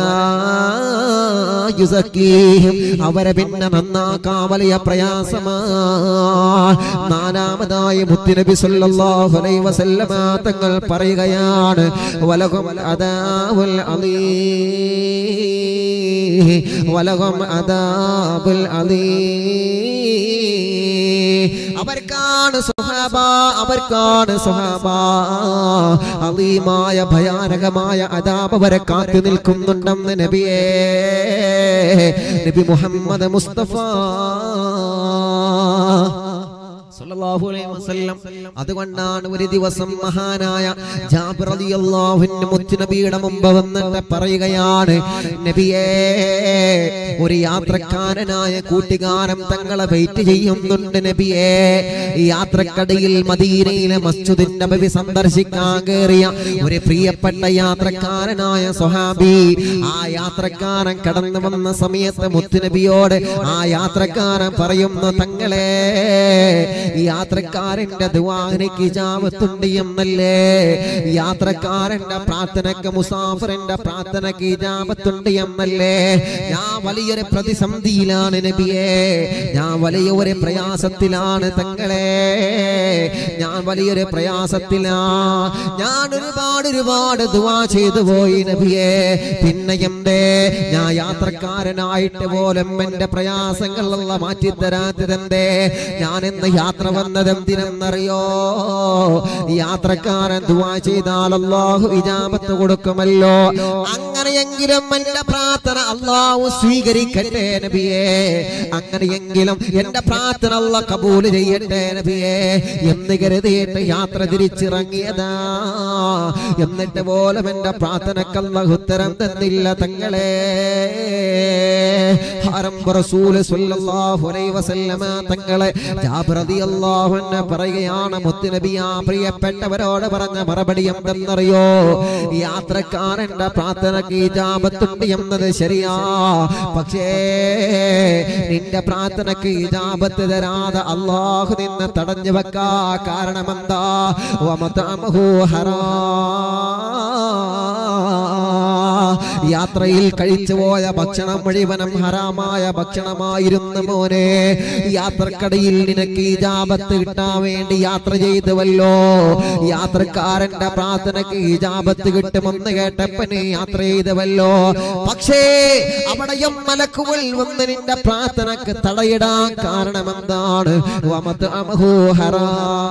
യുസക്കീഹിം അവരെ പിന്നെ നന്നാക്കാൻ വലിയ പ്രയാസമാ നാലാമതായി മുത്തുനബി സല്ലല്ലാഹു അലൈഹി വസല്ലമ തങ്ങൾ പറയുകയാണ് വലഹും അദാബുൽ അലീം വലഹും അദാബുൽ അലീം അവർക്കാണ് സുഹാബ അവർക്കാണ് സുഹാബ അലീമായ ഭയാനകമായ അതാപ് അവരെ കാത്തു നിൽക്കുന്നുണ്ടെന്ന് നബിയേ നബി മുഹമ്മദ് മുസ്തഫ സല്ലല്ലാഹു അലൈഹി വസല്ലം അതുകൊണ്ടാണ് ഒരു ദിവസം മഹാനായ ജാബിർ റളിയല്ലാഹു അൻഹു മുത്തുനബിയുടെ മുമ്പ് വന്നിട്ട് പറയുകയാണ് നബിയേ ഒരു യാത്രക്കാരനായ കൂട്ടുകാരൻ തങ്ങളെ വെയിറ്റ് ചെയ്യുന്നുണ്ട് നബിയേ ഈ യാത്രക്കടയിൽ മദീനയിലെ മസ്ജിദ് നബവി സന്ദർശിക്കാൻ കയറിയ ഒരു പ്രിയപ്പെട്ട യാത്രക്കാരനായ സ്വഹാബി ആ യാത്രക്കാരൻ കടന്നു വന്ന സമയത്ത് മുത്തുനബിയോട് ആ യാത്രക്കാരൻ പറയുന്നു തങ്ങളെ ഈ യാത്രക്കാരന്റെ ദുവാനയ്ക്ക് ഇജാബത്തുണ്ട് എന്നല്ലേ യാത്രക്കാരന്റെ പ്രാർത്ഥനക്ക് മുസാഫറിന്റെ പ്രാർത്ഥനക്ക് ഇജാബത്തുണ്ട് എന്നല്ലേ ഞാൻ വലിയൊരു പ്രതിസന്ധിയിലാണ് നബിയെ ഞാൻ വലിയ ഒരു പ്രയാസത്തിലാണ് തങ്ങളെ ഞാൻ വലിയൊരു പ്രയാസത്തിലാ ഞാൻ ഒരുപാട് ഒരുപാട് ദുവാ ചെയ്തു പോയി നബിയെ പിന്നെ എന്തേ ഞാൻ യാത്രക്കാരനായിട്ട് പോലും എന്റെ പ്രയാസങ്ങളെല്ലാം മാറ്റിത്തരാത്തതെന്തേ ഞാൻ ഇന്ന് യാത്ര വന്നത് എന്തിനെന്നറിയോ യാത്രക്കാരൻ ദുവാ ചെയ്താൽ അള്ളാഹു ഇജാബത്ത് കൊടുക്കുമല്ലോ അങ്ങനെയെങ്കിലും എന്റെ പ്രാർത്ഥന അള്ളാഹു സ്വീകരിക്കട്ടെ നബിയേ അങ്ങനെയെങ്കിലും എന്റെ പ്രാർത്ഥന അല്ല കബൂൽ ചെയ്യട്ടെ നബിയേ എന്ന് കരുതിയിട്ട് യാത്ര തിരിച്ചിറങ്ങിയതാ എന്നിട്ട് പോലും എന്റെ പ്രാർത്ഥനക്കല്ല ഉത്തരം തന്നില്ല തങ്ങളെ ആരംഭ റസൂല് സ്വല്ലല്ലാഹു അലൈഹി വസല്ലമ തങ്ങളെ ജാബിർ റളിയല്ലാഹു അൻഹു പറയുകയാണ് മുത്തുനബിയാ പ്രിയപ്പെട്ടവരോട് പറഞ്ഞ മറുപടി എന്തെന്നറിയോ യാത്രക്കാരന്റെ പ്രാർത്ഥനക്ക് ഇജാബത്തുണ്ട് എന്നത് ശരിയാ പക്ഷേ നിന്റെ പ്രാർത്ഥനക്ക് ഇജാബത്ത് തരാതെ അള്ളാഹു നിന്നെ തടഞ്ഞു വെക്കാ കാരണമെന്താ വമതമഹു ഹറാ യാത്രയിൽ കഴിച്ചു പോയ ഭക്ഷണം മുഴുവനും ഹറാമായ ഭക്ഷണമായിരുന്നു മോനെ യാത്രക്കടയിൽ നിനക്ക് ഇജാബത്ത് കിട്ടാൻ വേണ്ടി യാത്ര ചെയ്തുവല്ലോ യാത്രക്കാരന്റെ പ്രാർത്ഥനക്ക് ഇജാബത്ത് കിട്ടുമെന്ന് കേട്ടപ്പന് യാത്ര ചെയ്തുവല്ലോ പക്ഷേ അവിടെയും മലക്കുകൾ വന്ന് നിന്റെ പ്രാർത്ഥനക്ക് തടയിടാൻ കാരണമെന്താണ് വമത് അമഹു ഹറാ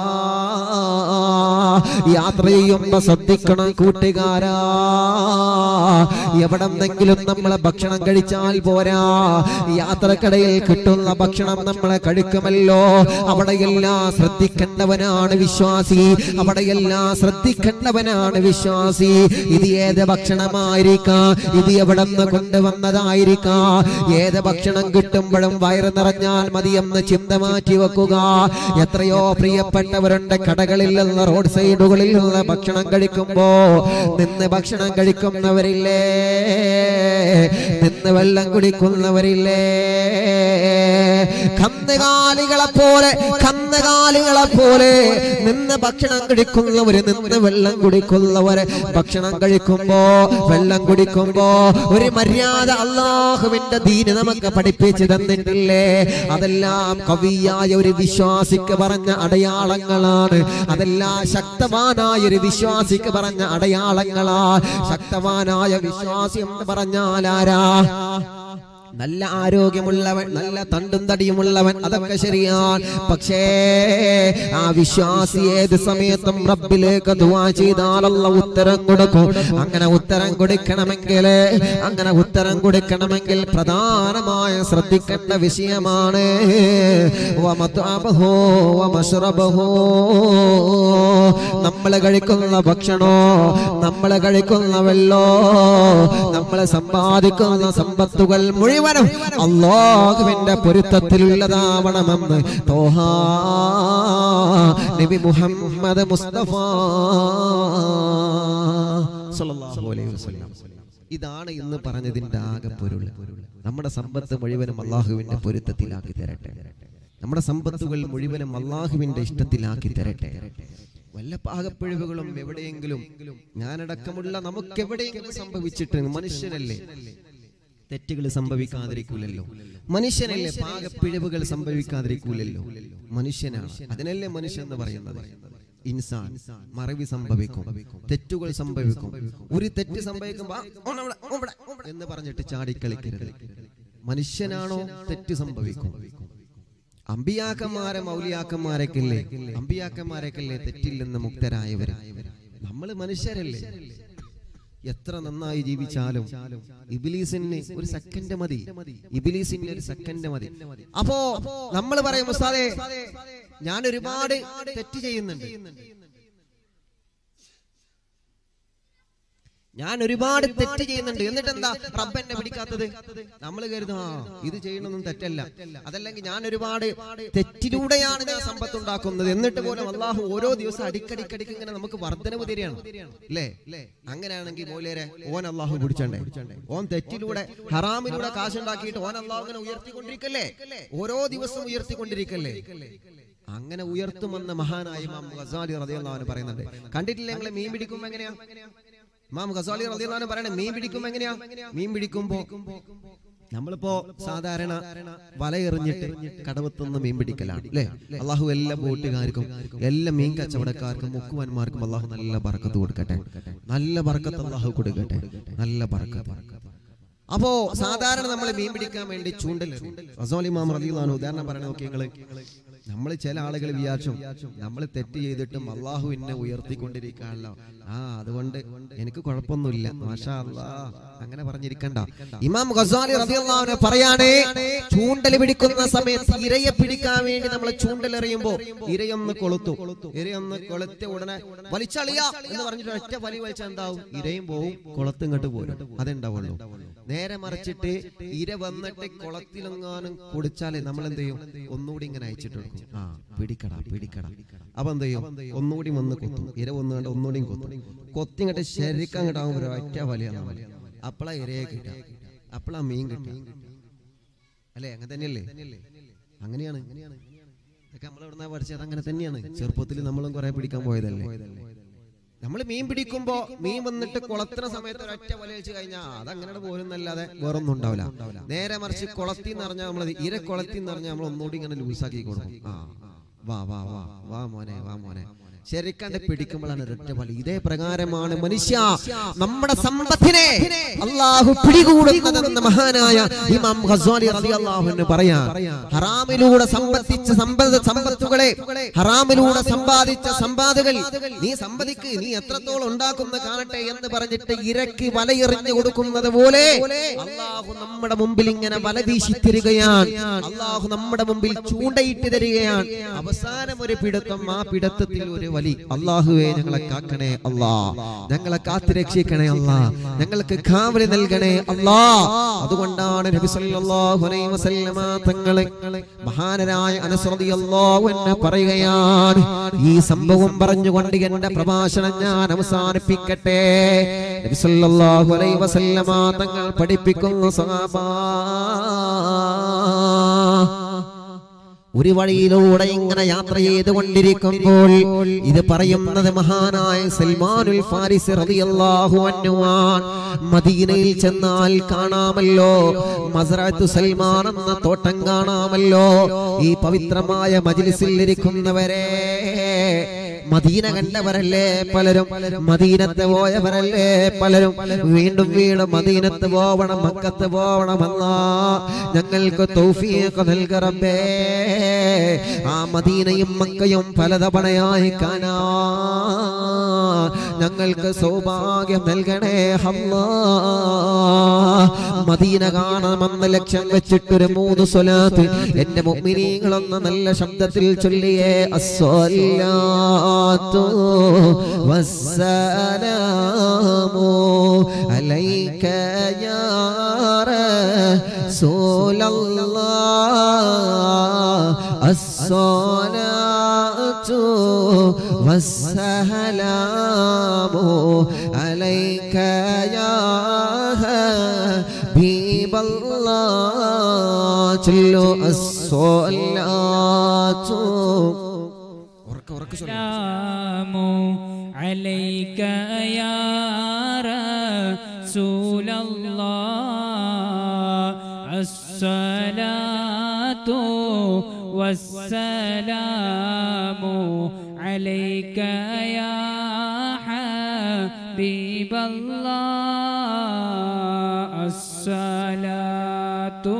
യാത്ര ചെയ്യുമ്പോ ശ്രദ്ധിക്കണം കൂട്ടുകാരാ എവിടെന്നെങ്കിലും നമ്മളെ ഭക്ഷണം കഴിച്ചാൽ പോരാ യാത്രക്കടയിൽ കിട്ടുന്ന ഭക്ഷണം നമ്മളെ കഴിക്കുമല്ലോ അവിടെയെല്ലാം ശ്രദ്ധിക്കേണ്ടവനാണ് വിശ്വാസി അവിടെയെല്ലാം ശ്രദ്ധിക്കേണ്ടവനാണ് വിശ്വാസി ഇത് ഏത് ഭക്ഷണമായിരിക്കാം ഇത് എവിടെ നിന്ന് കൊണ്ടുവന്നതായിരിക്കാം ഏത് ഭക്ഷണം കിട്ടുമ്പോഴും വയറ് നിറഞ്ഞാൽ മതിയെന്ന് ചിന്ത മാറ്റി വെക്കുക എത്രയോ പ്രിയപ്പെട്ടവരുണ്ട് കടകളിൽ നിന്ന് റോഡ് സൈഡുകളിൽ നിന്ന് ഭക്ഷണം കഴിക്കുമ്പോ നിന്ന് ഭക്ഷണം കഴിക്കുന്നവരില്ലേ നിന്ന് വെള്ളം കുടിക്കുന്നവരില്ലേ കന്നുകാലികളെ പോലെ കന്നുകാലികളെ പോലെ നിന്ന് ഭക്ഷണം കഴിക്കുന്നവര് നിന്ന് വെള്ളം കുടിക്കുന്നവര് ഭക്ഷണം കഴിക്കുമ്പോ വെള്ളം കുടിക്കുമ്പോ ഒരു മര്യാദ അള്ളാഹുവിന്റെ ദീന് നമുക്ക് പഠിപ്പിച്ചു തന്നിട്ടില്ലേ അതെല്ലാം കവിയായ ഒരു വിശ്വാസിക്ക് പറഞ്ഞ അടയാളങ്ങളാണ് അതെല്ലാം ശക്തമായ ശക്തവാനായ ഒരു വിശ്വാസിക്ക് പറഞ്ഞ അടയാളങ്ങളാ ശക്തവാനായ വിശ്വാസി എന്ന് പറഞ്ഞാൽ ആരാ നല്ല ആരോഗ്യമുള്ളവൻ നല്ല തണ്ടും തടിയുമുള്ളവൻ അതൊക്കെ ശരിയാണ് പക്ഷേ ആ വിശ്വാസി ഏത് സമയത്തും റബ്ബിലേക്ക് ദുആ ചെയ്താൽ അല്ല ഉത്തരം കൊടുക്കും അങ്ങനെ ഉത്തരം കൊടുക്കണമെങ്കിൽ അങ്ങനെ ഉത്തരം കൊടുക്കണമെങ്കിൽ പ്രധാനമായ ശ്രദ്ധിക്കേണ്ട വിഷയമാണ് വമത്അബഹു വമശ്റബഹു. നമ്മൾ കഴിക്കുന്ന ഭക്ഷണോ നമ്മൾ കഴിക്കുന്ന വെള്ളോ നമ്മൾ സമ്പാദിക്കുന്ന സമ്പത്തുകൾ മുഴുവനും അള്ളാഹുവിന്റെ പൊരുത്തത്തിലുള്ളതാവണമെന്ന് തോഹ നബി മുഹമ്മദ് മുസ്തഫ സല്ലല്ലാഹു അലൈഹി വസല്ലം ഇതാണ് ഇന്ന് പറഞ്ഞതിന്റെ ആകെ പൊരുൾ നമ്മുടെ സമ്പത്ത് മുഴുവനും അള്ളാഹുവിന്റെ പൊരുത്തത്തിലാക്കി തരട്ടെ നമ്മുടെ സമ്പത്തുകൾ മുഴുവനും അള്ളാഹുവിന്റെ ഇഷ്ടത്തിലാക്കി തരട്ടെ വല്ല പാകപ്പിഴവുകളും എവിടെയെങ്കിലും ഞാനടക്കമുള്ള നമുക്ക് എവിടെയെങ്കിലും സംഭവിച്ചിട്ട് മനുഷ്യനല്ലേ തെറ്റുകൾ സംഭവിക്കാതിരിക്കൂലല്ലോ മനുഷ്യനല്ലേ പാകപ്പിഴവുകൾ സംഭവിക്കാതിരിക്കൂലല്ലോ മനുഷ്യനാണ് അതിനല്ലേ മനുഷ്യൻ എന്ന് പറയുന്നത് ഇൻസാൻ മറവി സംഭവിക്കും തെറ്റുകൾ സംഭവിക്കും ഒരു തെറ്റ് സംഭവിക്കുമ്പോ "ആ, ഓൻ അവിടെ, ഓൻ ഇവിടെ, ഓൻ ഇവിടെ" എന്ന് പറഞ്ഞിട്ട് ചാടിക്കളിക്കരുത് മനുഷ്യനാണോ തെറ്റ് സംഭവിക്കും അമ്പിയാക്കന്മാരെ മൗലിയാക്കന്മാരൊക്കെല്ലേ അമ്പിയാക്കന്മാരൊക്കെല്ലേ തെറ്റിൽ നിന്ന് മുക്തരായവര് നമ്മള് മനുഷ്യരല്ലേ എത്ര നന്നായി ജീവിച്ചാലും ഇബിലീസിന് ഒരു സെക്കൻഡ് മതി ഇബിലീസിന് ഒരു സെക്കൻഡ് മതി അപ്പോ നമ്മൾ പറയും ഉസ്താദേ ഞാൻ ഒരുപാട് തെറ്റ് ചെയ്യുന്നുണ്ട് ഞാൻ ഒരുപാട് തെറ്റ് ചെയ്യുന്നുണ്ട് എന്നിട്ട് എന്താ റബ്ബ് എന്നെ പിടിക്കാത്തത് നമ്മൾ കരുതും ആ ഇത് ചെയ്യണമെന്നും തെറ്റല്ല അതല്ലെങ്കിൽ ഞാൻ ഒരുപാട് തെറ്റിലൂടെയാണ് ഞാൻ സമ്പത്ത് ഉണ്ടാക്കുന്നത് എന്നിട്ട് പോലും അള്ളാഹു ഓരോ ദിവസം അടിക്കടിക്കടിക്ക് ഇങ്ങനെ നമുക്ക് വർധനവ് തരികയാണ് അല്ലേ അങ്ങനെയാണെങ്കിൽ മോലേരെ ഓൻ അള്ളാഹു പിടിച്ചണ്ടേ ഓൻ തെറ്റിലൂടെ ഹറാമിലൂടെ കാശുണ്ടാക്കിയിട്ട് ഓൻ അള്ളാഹു ഇങ്ങനെ ഉയർത്തിക്കൊണ്ടിരിക്കല്ലേ ഓരോ ദിവസവും ഉയർത്തിക്കൊണ്ടിരിക്കല്ലേ അങ്ങനെ ഉയർത്തുമെന്ന് മഹാനായ ഇമാം ഗസാലി റളിയല്ലാഹു അൻഹു പറയുന്നുണ്ട് കണ്ടിട്ടില്ലേ നിങ്ങളെ മീൻ പിടിക്കുമ്പോ എങ്ങനെയാ ഇമാം ഗസാലി റളിയല്ലാഹു അൻഹു പറയണേ മീൻ പിടിക്കുമ്പോ എങ്ങനെയാ മീൻ പിടിക്കുമ്പോ നമ്മളിപ്പോ സാധാരണ വലയെറിഞ്ഞിട്ട് കടവത്തുനിന്ന് മീൻ പിടിക്കലാണ് അല്ലേ അള്ളാഹു എല്ലാ ബോട്ടുകാർക്കും എല്ലാ മീൻ കച്ചവടക്കാർക്കും മുക്കുവന്മാർക്കും അള്ളാഹു നല്ല ബർക്കത്ത് കൊടുക്കട്ടെ നല്ല ബർക്കത്ത് അള്ളാഹു കൊടുക്കട്ടെ നല്ല ബർക്കത്ത് അപ്പോ സാധാരണ നമ്മൾ മീൻ പിടിക്കാൻ വേണ്ടി ചൂണ്ടൽ റസോലി മാം റലിയാണ് ഉദാഹരണം പറയണ നോക്കി നിങ്ങള് നമ്മൾ ചില ആളുകൾ വിചാരിച്ചു നമ്മൾ തെറ്റ് ചെയ്തിട്ടും അള്ളാഹു എന്നെ ഉയർത്തിക്കൊണ്ടിരിക്കാണല്ലോ ആ അതുകൊണ്ട് എനിക്ക് കുഴപ്പമൊന്നുമില്ല മാഷാ അല്ലാ അങ്ങനെ പറഞ്ഞിരിക്കണ്ട ഇമാം ഗസാലി റളിയല്ലാഹു പറയാണേ ചൂണ്ടൽ പിടിക്കുന്ന സമയത്ത് ഇരയെ പിടിക്കാൻ വേണ്ടി നമ്മൾ ചൂണ്ടൽ എറിയുമ്പോ ഇരയൊന്ന് കൊളുത്തു ഇരയൊന്ന് കൊളുത്തിയ ഉടനെ വലിച്ചളിയ എന്ന് പറഞ്ഞിട്ട് ഒറ്റ വലി വലിച്ചാൽ എന്താവും ഇരയും പോവും കുളത്ത് ഇങ്ങോട്ട് പോരും അതുണ്ടാവുള്ളൂ നേരെ മറിച്ചിട്ട് ഇര വന്നിട്ട് കുളത്തിലെങ്ങാനും കുടിച്ചാലേ നമ്മൾ എന്ത് ചെയ്യും ഒന്നുകൂടി ഇങ്ങനെ അയച്ചിട്ട് കൊടുക്കും ആ പിടിക്കടാ പിടിക്കടാ അപ്പൊ എന്ത് ചെയ്യും ഒന്നുകൂടി വന്ന് കൊത്തും ഇര വന്ന് കണ്ട് ഒന്നുകൂടിയും കൊത്തും കൊത്തി ഇങ്ങോട്ട് ശരിക്കും അങ്ങോട്ടാകുമ്പോൾ ഒറ്റ വലിയാണ് വലി അപ്പളാ ഇരയെ കിട്ടുക അപ്പളാ മീൻ കിട്ടുക അല്ലേ അങ്ങനെ തന്നെയല്ലേ അങ്ങനെയാണ് ഇതൊക്കെ നമ്മൾ എവിടുന്നാ പഠിച്ചത് അങ്ങനെ തന്നെയാണ് ചെറുപ്പത്തിൽ നമ്മളും കുറെ പിടിക്കാൻ പോയതല്ലേ നമ്മൾ മീൻ പിടിക്കുമ്പോ മീൻ വന്നിട്ട് കുളത്തുന്ന സമയത്ത് ഒരൊറ്റ വല വെച്ച് കഴിഞ്ഞാൽ അതങ്ങനെ പോരുന്നല്ലാതെ വേറൊന്നും ഉണ്ടാവില്ല നേരെ മറിച്ച് കുളത്തി എന്ന് പറഞ്ഞാൽ നമ്മൾ ഇര കുളത്തി എന്ന് പറഞ്ഞാൽ നമ്മൾ ഒന്നുകൂടി ഇങ്ങനെ ലൂസാക്കി കൊടുക്കും ആ വാ വാ വാ വാ മോനെ വാ മോനെ ശരിക്കണ്ട് പിടിക്കുമ്പോഴാണ് ഒരൊറ്റ വലി ഇതേ പ്രകാരമാണ് മനുഷ്യ നമ്മുടെ സമ്പത്തിനെ അള്ളാഹു പിടികൂടുന്നതെന്ന് മഹാനായ ഇമാം ഖസാലി റളിയല്ലാഹു അൻഹു പറയാ ഹറാമിലൂടെ സമ്പത്തിച്ച സമ്പത്ത് സമ്പത്തുകളെ ഹറാമിലൂടെ സമ്പാദിച്ച സമ്പാദകൾ നീ സമ്പതിക്ക് നീ എത്രത്തോളം ഉണ്ടാക്കുന്ന കാണട്ടെ എന്ന് പറഞ്ഞിട്ട് ഇരക്ക് വലയെറിഞ്ഞു കൊടുക്കുന്നത് പോലെ അള്ളാഹു നമ്മുടെ മുമ്പിൽ ഇങ്ങനെ വല വീശി തരികയാണ് അള്ളാഹു നമ്മുടെ മുമ്പിൽ ചൂണ്ടയിട്ട് തരികയാണ് അവസാനം ഒരു പിടുത്തം ആ പിടുത്തത്തിൽ ഒരു വലി അള്ളാഹുവെ ഞങ്ങളെ കാക്കണേ അല്ലാ ഞങ്ങളെ കാത്തു രക്ഷിക്കണേ അല്ലാ ഞങ്ങൾക്ക് കാവലി നൽകണേ അല്ലാ അതുകൊണ്ടാണ് നബി സല്ലല്ലാഹു അലൈഹി വസല്ലമ തങ്ങളെ മഹാനരായ അനസ് റളിയല്ലാഹു അൻഹു പറയുകയാണ് ഈ സംഭവം പറഞ്ഞുകൊണ്ട് എന്റെ പ്രഭാഷണം ഞാൻ അവസാനിപ്പിക്കട്ടെ നബി സല്ലല്ലാഹു അലൈഹി വസല്ലമ തങ്ങൾ പഠിപ്പിക്കുന്നു സഹാബാ ഒരു വഴിയിലൂടെ ഇങ്ങനെ യാത്ര ചെയ്തുകൊണ്ടിരിക്കുമ്പോൾ ഇത് പറയുന്നത് മഹാനായ സൽമാനുൽ ഫാരിസ് റളിയല്ലാഹു അൻഹുവാൻ മദീനയിൽ ചെന്നാൽ കാണാമല്ലോ മസ്റഅത്തു സൽമാൻ എന്ന തോട്ടം കാണാമല്ലോ ഈ പവിത്രമായ മജ്ലിസിൽ ഇരിക്കുന്നവരെ മദീന കണ്ടവരല്ലേ പലരും മദീനത്ത് പോയവരല്ലേ പലരും വീണ്ടും വീണ്ടും മദീനത്ത് പോവണം മക്കത്ത് പോവണമെന്ന ഞങ്ങൾക്ക് തൗഫീഖ് നൽകറബേ ആ മദീനയും മക്കയും പലതവണയായി കാണാ ഞങ്ങൾക്ക് സൗഭാഗ്യം നൽകണേ അല്ലാ മദീന കാണണമെന്ന ലക്ഷ്യം വെച്ചിട്ടൊരു മൂന്ന് സ്വലാത്ത് എന്റെ മുഅ്മിനീങ്ങളൊന്ന് നല്ല ശബ്ദത്തിൽ ചൊല്ലിയേ അസ്സലാത്തു വസ്സലാമു അലൈക യാ റസൂലല്ലാഹ് അസ്സലാത്തു വസ്സലാമു അലൈക യാ ഹബീബല്ലാഹ് ചൊല്ലു അസ്സലാത്തു ഉറക്കെ ഉറക്കെ ചൊല്ലു السلام عليك يا رسول الله الصلاة والسلام عليك يا حبيب الله الصلاة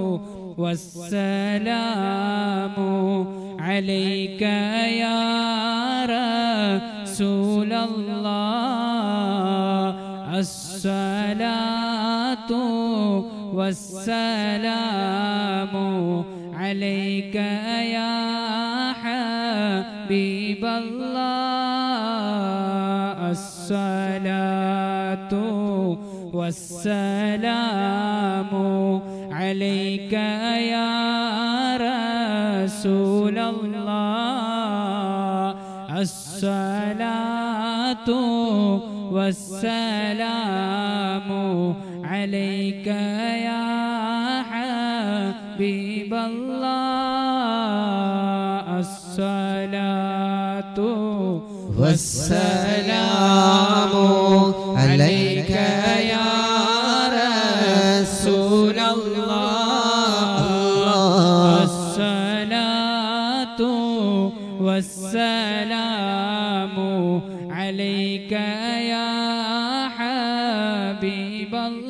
والسلام عليك يا رسول الله الصلاة والسلام عليك يا حبيب الله الصلاة والسلام عليك يا رسول الله الصلاة والسلام عليك يا حبيب الله الصلاة والسلام عليك يا رسول الله الصلاة والسلام عليك يا حبيب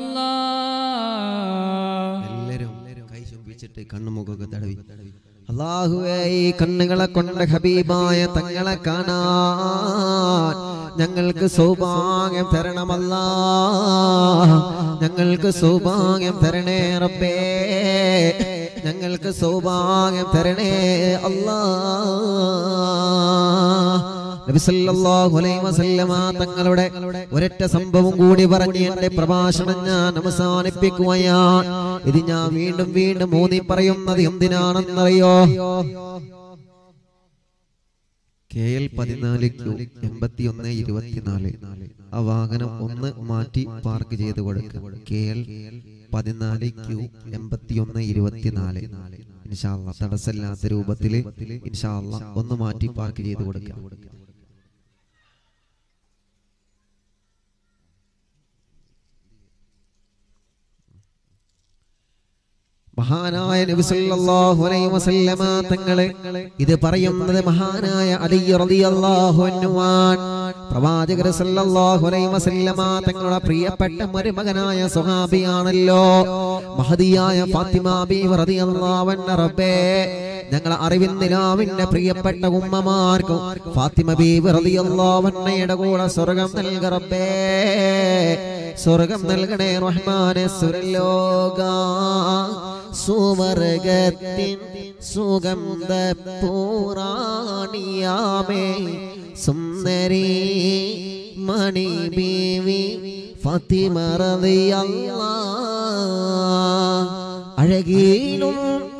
الله എല്ലാരും കൈ ചുംബിച്ചിട്ട് കണ്ണുമുഖമൊക്കെ തടവി അള്ളാഹുവേ ഈ കണ്ണുകളെ കൊണ്ട് ഹബീബായ തങ്ങളെ കാണാൻ ഞങ്ങൾക്ക് സൗഭാഗ്യം തരണമല്ല ഞങ്ങൾക്ക് സൗഭാഗ്യം തരണേ റബ്ബേ ഞങ്ങൾക്ക് സൗഭാഗ്യം തരണേ അല്ലാ നബി സല്ലല്ലാഹു അലൈഹി വസല്ലമ തങ്ങളുടെ ഒരൊറ്റ സംഭവം കൂടി പറഞ്ഞ് എന്റെ പ്രഭാഷണം ഞാൻ അവസാനിപ്പിക്കുകയാണ് ഇത് ഞാൻ വീണ്ടും വീണ്ടും ഊന്നി പറയുന്നത് എന്തിനാണെന്നറിയോ കെ എൽ പതിനാല് ക്യൂ എൺപത്തി ഒന്ന് ഇരുപത്തിനാല് ആ വാഹനം ഒന്ന് മാറ്റി പാർക്ക് ചെയ്ത് കൊടുക്കുക കെ എൽ പതിനാല് ക്യൂ എൺപത്തി ഒന്ന് ഇരുപത്തിനാല് ഇൻഷാല്ല തടസ്സമില്ലാത്ത രൂപത്തില് ഇൻഷാല്ല ഒന്ന് മാറ്റി പാർക്ക് ചെയ്ത് കൊടുക്കുക മഹാനായ നബി സല്ലല്ലാഹു അലൈഹി വസല്ലമ തങ്ങളെ ഇത് പറയുന്നത് മഹാനായ അലി റളിയല്ലാഹു അൻഹുവാൻ പ്രവാചകർ സല്ലല്ലാഹു അലൈഹി വസല്ലമ തങ്ങളുടെ പ്രിയപ്പെട്ട മരുമകനായ സ്വഹാബിയാണല്ലോ മഹദിയായ ഫാത്തിമ ബീവി റളിയല്ലാഹു അൻഹ റബ്ബേ ഞങ്ങളെ അറിവിൻ നിലാവിന്റെ പ്രിയപ്പെട്ട ഉമ്മമാർക്കും ഫാത്തിമ ബീവി റളിയല്ലാഹു അൻഹയുടെ കൂടെ സ്വർഗം നൽക റബ്ബേ സ്വർഗം നൽകണേ റഹ്മാനെ സുരലോക സുവർഗത്തിൻ സുഗന്ധ പൂറാണിയാമേ സുന്ദരി മണി ബീവി ഫാത്തിമ റളിയല്ലാഹ് അഴകിലും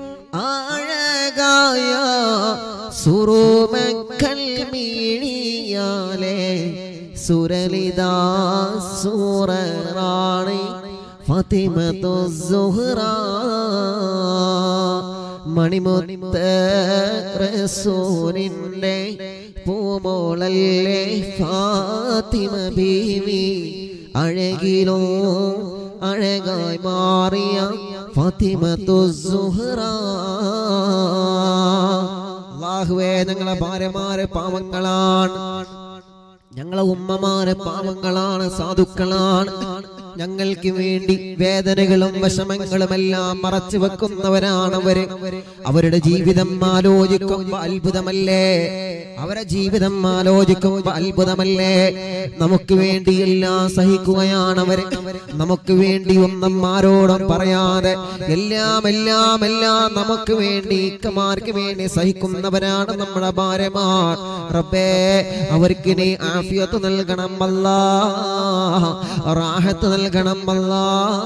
ആഴകായ സുറുമക്കൽ മീണിയാലേ സുരലിതാ സൂറാണി ഫാത്തിമത്തു സുഹ്റ മണിമുത്ത റസൂലിന്റെ പൂമോളല്ലേ ഫാത്തിമ ബീവി അഴകിലോ അഴകായി മാറിയ ഫാത്തിമത്തു സുഹ്റ അള്ളാഹുവേ ഞങ്ങളെ ഭാര്യമാരെ പാവങ്ങളാണ് ഞങ്ങളെ ഉമ്മമാരെ പാവങ്ങളാണ് സാധുക്കളാണ് ഞങ്ങൾക്ക് വേണ്ടി വേദനകളും വിഷമങ്ങളും എല്ലാം മറച്ചു വെക്കുന്നവരാണ് അവര് അവരുടെ ജീവിതം ആലോചിക്കുമ്പോ അത്ഭുതമല്ലേ അവരെ ജീവിതം ആലോചിക്കുമ്പോ അത്ഭുതമല്ലേ നമുക്ക് വേണ്ടി എല്ലാം സഹിക്കുകയാണ് അവര് നമുക്ക് വേണ്ടി ഒന്നും ആരോടും പറയാതെ എല്ലാം എല്ലാം എല്ലാം നമുക്ക് വേണ്ടി ഇക്കമാർക്ക് വേണ്ടി സഹിക്കുന്നവരാണ് നമ്മുടെ ഭാര്യമാർ റബ്ബേ അവർക്ക് നീ ആഫിയത്ത് നൽകണം അല്ലാ റാഹത്ത് നൽകണം അല്ലാ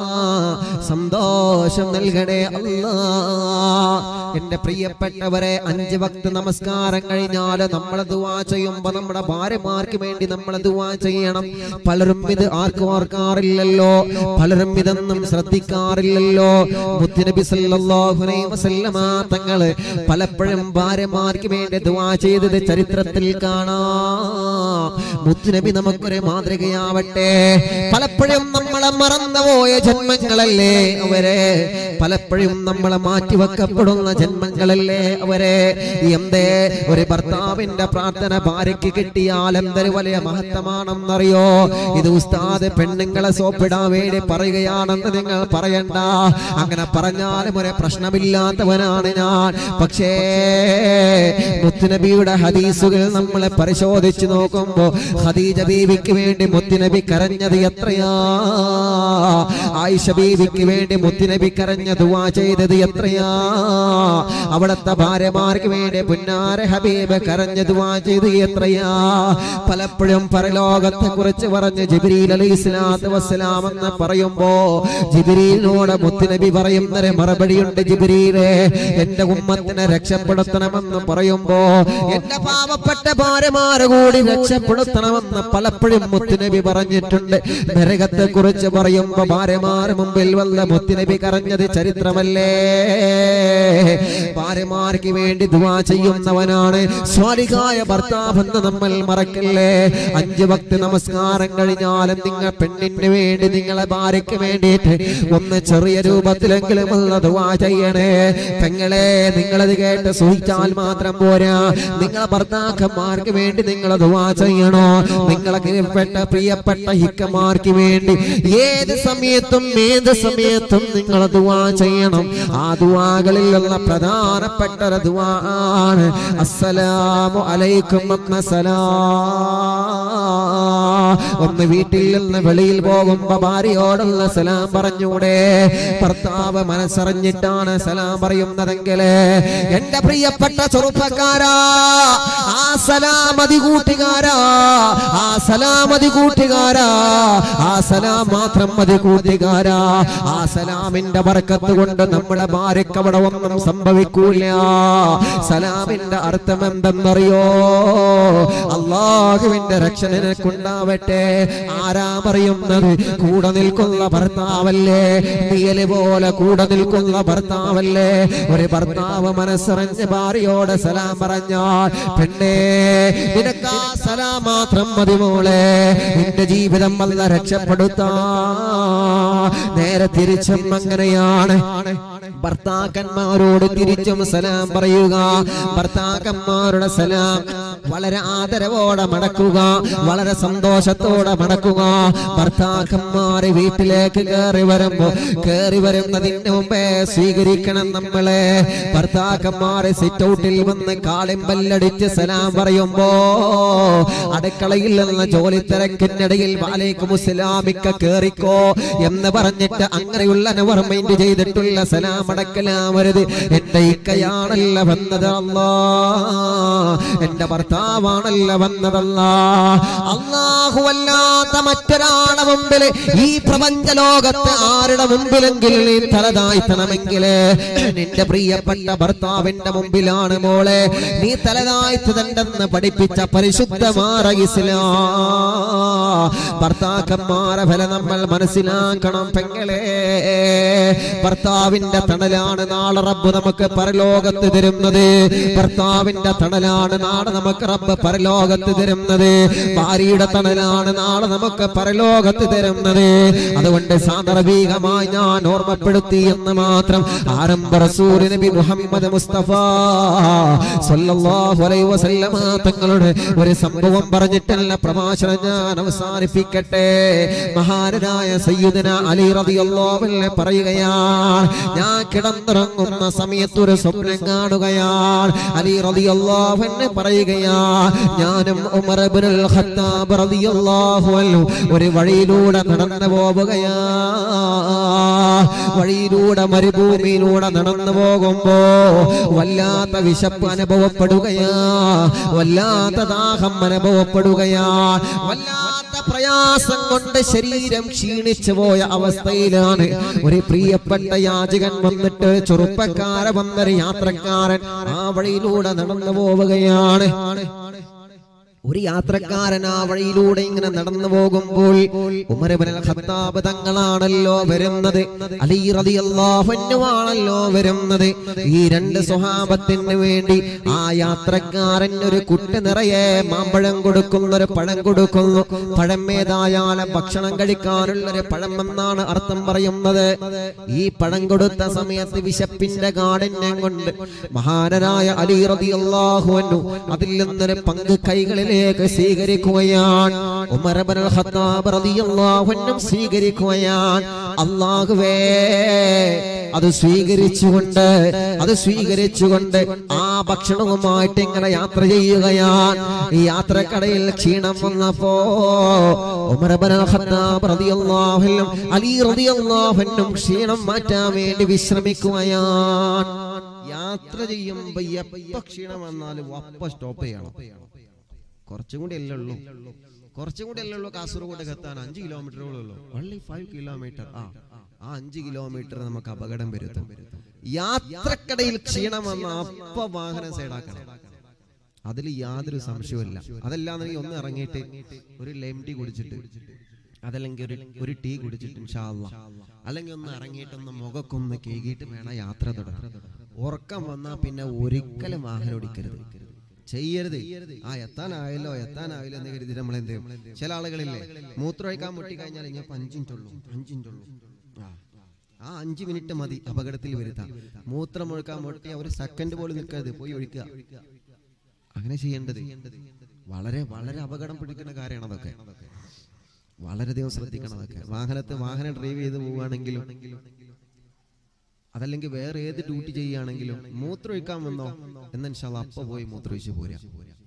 സന്തോഷം നൽകണേ അല്ലാ എന്റെ പ്രിയപ്പെട്ടവരെ അഞ്ച് വക്ത് നമസ്കാരം കഴിഞ്ഞാൽ നമ്മൾ ദുവാ ചെയ്യുമ്പോ നമ്മുടെ ഭാര്യമാർക്ക് വേണ്ടി നമ്മൾ ദുവാ ചെയ്യണം പലരും ഇത് ആർക്കും ഓർക്കാറില്ലല്ലോ പലരും ഇതൊന്നും ശ്രദ്ധിക്കാറില്ലല്ലോ മുത്തുനബി സല്ലല്ലാഹു അലൈഹി വസല്ലമ തങ്ങള് പലപ്പോഴും ഭാര്യമാർക്ക് വേണ്ടി ദുവാ ചെയ്തത് ചരിത്രത്തിൽ കാണാം മുത്തുനബി നമുക്കൊരു മാതൃകയാവട്ടെ പലപ്പോഴും നമ്മളെ മറന്നുപോയ ജന്മങ്ങളല്ലേ അവരെ പലപ്പോഴും നമ്മളെ മാറ്റിവെക്കപ്പെടുന്ന ജന്മങ്ങളല്ലേ അവരെ എന്തേ ഒരു ഭർത്താവിന്റെ പ്രാർത്ഥന ഭാര്യയ്ക്ക് കിട്ടിയാൽ എന്തൊരു വലിയ മഹത്വമാണെന്നറിയോ ഇത് ഉസ്താദ് പെണ്ണുങ്ങളെ സോപ്പിടാൻ വേണ്ടി പറയുകയാണെന്ന് നിങ്ങൾ പറയണ്ട അങ്ങനെ പറഞ്ഞാലും ഒരു പ്രശ്നമില്ലാത്തവനാണ് ഞാൻ പക്ഷേ മുത്തുനബിയുടെ ഹദീസുകൾ നമ്മളെ പരിശോധിച്ചു നോക്കുമ്പോ ഖദീജ ബീവിക്ക് വേണ്ടി മുത്തുനബി കരഞ്ഞത് എത്രയാ ആയിഷ ബീവിക്ക് വേണ്ടി മുത്തുനബി കരഞ്ഞ ദുവാ ചെയ്തത് എത്രയാ അവിടത്തെ ഭാര്യമാർക്ക് വേണ്ടി പുന്നാര ഹബീബ് കരഞ്ഞ ദുവാ ചെയ്ത് എത്രയാ പലപ്പോഴും പരലോകത്തെ കുറിച്ച് പറഞ്ഞ് ജിബ്രീൽ അലൈഹി സ്വലാത്തു വസ്സലാം എന്ന് പറയുമ്പോ ജിബ്രീലിനോട് മുത്തുനബി പറയുന്നൊരു മറുപടിയുണ്ട് ജിബ്രീലെ എന്റെ ഉമ്മത്തിനെ രക്ഷപ്പെടുത്തണമെന്ന് പറയുമ്പോ എന്റെ പാവപ്പെട്ട ഭാര്യമാരെ കൂടി രക്ഷപ്പെടുത്തണമെന്ന് പലപ്പോഴും മുത്തുനബി പറഞ്ഞിട്ടുണ്ട് നരകത്തെ കുറിച്ച് പറയുമ്പോ ഭാര്യമാർ മുമ്പിൽ വന്ന മുത്തുനബി കരഞ്ഞത് ചരിത്രമല്ലേ ഭാര്യമാർക്ക് വേണ്ടി ദുവാ ചെയ്യുന്നവനാണ് സ്വാലികായ ഭർത്താവെന്ന് നമ്മൾ മറക്കല്ലേ അഞ്ച് ഭക്തി നമസ്കാരം കഴിഞ്ഞാലും നിങ്ങൾ പെണ്ണിന് വേണ്ടി നിങ്ങളെ ഭാര്യയ്ക്ക് വേണ്ടിയിട്ട് ഒന്ന് ചെറിയ രൂപത്തിലെങ്കിലും ഉള്ള ദുവാ ചെയ്യണേ പെങ്ങളെ നിങ്ങളത് കേട്ട് സൂഹിച്ചാൽ മാത്രം പോരാ നിങ്ങളെ ഭർത്താക്കന്മാർക്ക് വേണ്ടി നിങ്ങൾ ദുവാ ചെയ്യണോ നിങ്ങളെ പ്രിയപ്പെട്ട പ്രിയപ്പെട്ട ഹിക്കന്മാർക്ക് വേണ്ടി ഏത് സമയത്തും ഏത് സമയത്തും നിങ്ങൾ ദുവാ ചെയ്യണം ആ ദുവാകളിലുള്ള പ്രധാനപ്പെട്ട ഒരു ദുവാ ആണ് അസ്സലാമു അലൈക്കും എന്ന സലാം ഒന്ന് വീട്ടിൽ നിന്ന് വെളിയിൽ പോകുമ്പോ ഭാര്യയോടുള്ള സലാം പറഞ്ഞൂടെ ഭർത്താവ് മനസ്സറിഞ്ഞിട്ടാണ് സലാം പറയുന്നതെങ്കിൽ എന്റെ പ്രിയപ്പെട്ട ചെറുപ്പക്കാരാ ആ സലാമതി കൂട്ടുകാരാ ആ സലാമതി കൂട്ടുകാരാ ആ സലാം മാത്രം മതി കൂട്ടുകാരാ ആ സലാമിന്റെ ബർക്കത്ത് കൊണ്ട് നമ്മുടെ ഭാര്യക്ക് അവിടെ ഒന്നും സംഭവിക്കൂല സലാമിന്റെ അർത്ഥം എന്തെന്നറിയോ അള്ളാഹുവിന്റെ രക്ഷ നിനക്കുണ്ടാവട്ടെ ആരാ പറയുന്നത് കൂടെ നിൽക്കുന്ന ഭർത്താവല്ലേ നീയല് പോലെ കൂടെ നിൽക്കുന്ന ഭർത്താവല്ലേ ഒരു ഭർത്താവ് മനസ്സറിഞ്ഞ് ഭാര്യയോട് സലാം പറഞ്ഞാൽ പെണ്ണേ നിനക്ക് ആ സലാം മാത്രം മതി മോളെ നിന്റെ ജീവിതം വല്ല രക്ഷപ്പെടുത്താ നേരെ തിരിച്ചും അങ്ങനെയാണ് ഭർത്താക്കന്മാരോട് തിരിച്ചും സലാം പറയുക ഭർത്താക്കന്മാരുടെ സലാം വളരെ ആദരവോടെ മടക്കുക വളരെ സന്തോഷത്തോടെ മടക്കുക ഭർത്താക്കന്മാര് വീട്ടിലേക്ക് കയറി വരുമ്പോ കയറി വരുന്നതിന് മുമ്പേ സ്വീകരിക്കണം നമ്മളെ ഭർത്താക്കന്മാരെ സിറ്റ് ഔട്ടിൽ വന്ന് കാളിമ്പല്ലടിച്ച് സലാം പറയുമ്പോ അടുക്കളയിൽ നിന്ന് ജോലി തിരക്കിനിടയിൽ വാലേക്കും ഇസ്ലാമിക്ക കേറിക്കോ എന്ന് പറഞ്ഞിട്ട് അങ്ങനെയുള്ള നവർ മൈൻഡ് ചെയ്തിട്ടുള്ള സലാം അടക്കലാമരുത് എന്റെ ഇക്കയാണല്ല വന്നത് അല്ലാ എന്റെ ഭർത്താവാണല്ല വന്നതല്ല അള്ളാഹു അല്ലാത്ത മറ്റൊരാളെ മുമ്പിൽ ഈ പ്രപഞ്ച ലോകത്ത് ആരുടെ മുമ്പിലെങ്കിലും നീ തലതാഴ്ത്തണമെങ്കിൽ നിന്റെ പ്രിയപ്പെട്ട ഭർത്താവിന്റെ മുമ്പിലാണ് മോളെ നീ തലതാഴ്ത്തതെന്തെന്ന് പഠിപ്പിച്ച പരിശുദ്ധമാറ ഇസ്ലാം ഭർത്താക്കന്മാരെ ഫലം നമ്മൾ മനസ്സിലാക്കണം പെങ്ങളെ ഭർത്താവിന്റെ തണലാണ് നാളെ റബ്ബ് നമുക്ക് പരലോകത്ത് തരുന്നത് ഭർത്താവിന്റെ തണലാണ് നാളെ നമുക്ക് റബ്ബ് പരലോകത്ത് തരുന്നത് ഭാര്യയുടെ തണലാണ് നാളെ നമുക്ക് പരലോകത്ത് തരുന്നത് അതുകൊണ്ട് സാന്ദർഭികമായി ഞാൻ ഓർമ്മപ്പെടുത്തി എന്ന് മാത്രം ആരംഭ റസൂൽ നബി മുഹമ്മദ് മുസ്തഫ സല്ലല്ലാഹു അലൈഹി വസല്ലമ തങ്ങളുടെ ഒരു സംഭവം പറഞ്ഞിട്ടല്ല പ്രഭാഷണം ഞാൻ അവസാനിപ്പിക്കട്ടെ മഹാനായ സയ്യിദന അലി റളിയല്ലാഹു അൻഹു പറയുകയാണ് ഞാൻ കിടന്നുറങ്ങുന്ന സമയത്ത് ഒരു സ്വപ്നം കാണുകയാണ് അലി റളിയല്ലാഹു അൻഹു പറയുകയാണ് ഞാനും ഉമർ ഇബ്നുൽ ഖത്താബ് റളിയല്ലാഹു അൻഹു ഒരു വഴിയിലൂടെ നടന്നു പോവുകയാ വഴിയിലൂടെ മരുഭൂമിയിലൂടെ നടന്നു പോകുമ്പോ വല്ലാത്ത വിശപ്പ് അനുഭവപ്പെടുകയാ വല്ലാത്ത ദാഹം അനുഭവപ്പെടുകയാ വല്ലാത്ത പ്രയാസം കൊണ്ട് ശരീരം ക്ഷീണിച്ചു പോയ അവസ്ഥയിലാണ് ഒരു പ്രിയപ്പെട്ട യാചകൻ വന്നിട്ട് ചെറുപ്പക്കാര വന്നൊരു യാത്രക്കാരൻ ആ വഴിയിലൂടെ നടന്നു പോവുകയാണ് ഒരു യാത്രക്കാരൻ ആ വഴിയിലൂടെ ഇങ്ങനെ നടന്നു പോകുമ്പോൾ ഉമർ ഇബ്നുൽ ഖത്താബ് തങ്ങളാണല്ലോ വരുന്നത് അലി റളിയല്ലാഹു അൻഹു ആണല്ലോ വരുന്നത് ഈ രണ്ട് സ്വഹാബത്തിന് വേണ്ടി ആ യാത്രക്കാരൻ ഒരു കുട്ടി നിറയെ മാമ്പഴം കൊടുക്കുന്നു ഒരു പഴം കൊടുക്കുന്നു പഴം ഏതായാലും ഭക്ഷണം കഴിക്കാനുള്ള ഒരു പഴം എന്നാണ് അർത്ഥം പറയുന്നത് ഈ പഴം കൊടുത്ത സമയത്ത് വിശപ്പിന്റെ കാഠിന്യം കൊണ്ട് മഹാനരായ അലി റളിയല്ലാഹു അൻഹു അതിൽ നിന്നൊരു പങ്ക് കൈകളിലേക്ക് സ്വീകരിക്കുകയാണ് ഉമർ ഇബ്നുൽ ഖത്താബ് റളിയല്ലാഹു അൻഹു സ്വീകരിക്കുകയാണ് അല്ലാഹുവേ അത് സ്വീകരിച്ചുകൊണ്ട് അത് സ്വീകരിച്ചുകൊണ്ട് ആ ഭക്ഷണവുമായിട്ട് ഇങ്ങനെ യാത്ര ചെയ്യുകയാണ് ഈ യാത്രക്കടയിൽ ക്ഷീണം വന്നപ്പോ ഉമർ ഇബ്നുൽ ഖത്താബ് റളിയല്ലാഹു അൻഹു അലി റളിയല്ലാഹു അൻഹു ക്ഷീണം മാറ്റാൻ വേണ്ടി വിശ്രമിക്കുകയാണ് യാത്ര ചെയ്യുമ്പോ എപ്പ ക്ഷീണം വന്നാലും അപ്പ സ്റ്റോപ്പ് ചെയ്യണം കുറച്ചും കൂടി അല്ലേ ഉള്ളൂ കുറച്ചും കൂടി അല്ലേ ഉള്ളൂ കാസർഗോഡ് എത്താൻ അഞ്ച് കിലോമീറ്ററുകളേ ഉള്ളൂ ഓൺലി ഫൈവ് കിലോമീറ്റർ ആ ആ അഞ്ച് കിലോമീറ്റർ നമുക്ക് അപകടം വരുത്തും യാത്രക്കിടയിൽ ക്ഷീണം വന്ന അപ്പ വാഹനം സൈഡാക്കണം അതിൽ യാതൊരു സംശയവുമില്ല അതല്ലാന്നെങ്കിൽ ഒന്ന് ഇറങ്ങിയിട്ട് ഒരു ലെം ടീ കുടിച്ചിട്ട് അതല്ലെങ്കിൽ ഒരു ഒരു ടീ കുടിച്ചിട്ട് ഇൻഷാ അല്ലാ. അല്ലെങ്കിൽ ഒന്ന് ഇറങ്ങിയിട്ട് ഒന്ന് മുഖക്കൊന്ന് കേകിയിട്ട് വേണം യാത്ര തുടരാൻ ഉറക്കം വന്നാൽ പിന്നെ ഒരിക്കലും വാഹനം ഓടിക്കരുത് ചെയ്യരുത് ആ എത്താനായല്ലോ എത്താനായല്ലോ എന്ന് കരുതി നമ്മൾ എന്ത് ചെയ്യും ചില ആളുകളില്ലേ മൂത്രമൊഴിക്കാൻ മുട്ടി കഴിഞ്ഞാൽ ഇങ്ങനെ അഞ്ചിൻ്റുള്ളൂ അഞ്ചിൻ്റുള്ളൂ ആ ആ അഞ്ച് മിനിറ്റ് മതി അപകടത്തിൽ വരുത്താം മൂത്രം ഒഴുക്കാൻ മുട്ടി ഒരു സെക്കൻഡ് പോലും നിൽക്കരുത് പോയി ഒഴിക്കുക അങ്ങനെ ചെയ്യേണ്ടത് വളരെ വളരെ അപകടം പിടിക്കുന്ന കാര്യമാണ് അതൊക്കെ വളരെയധികം ശ്രദ്ധിക്കണം അതൊക്കെ വാഹനത്തെ വാഹനം ഡ്രൈവ് ചെയ്ത് പോവുകയാണെങ്കിലും അതല്ലെങ്കിൽ വേറെ ഏത് ഡ്യൂട്ടി ചെയ്യുകയാണെങ്കിലും മൂത്രമൊഴിക്കാൻ വന്നോ എന്നു അപ്പ പോയി മൂത്രമൊഴിച്ച് പോരാ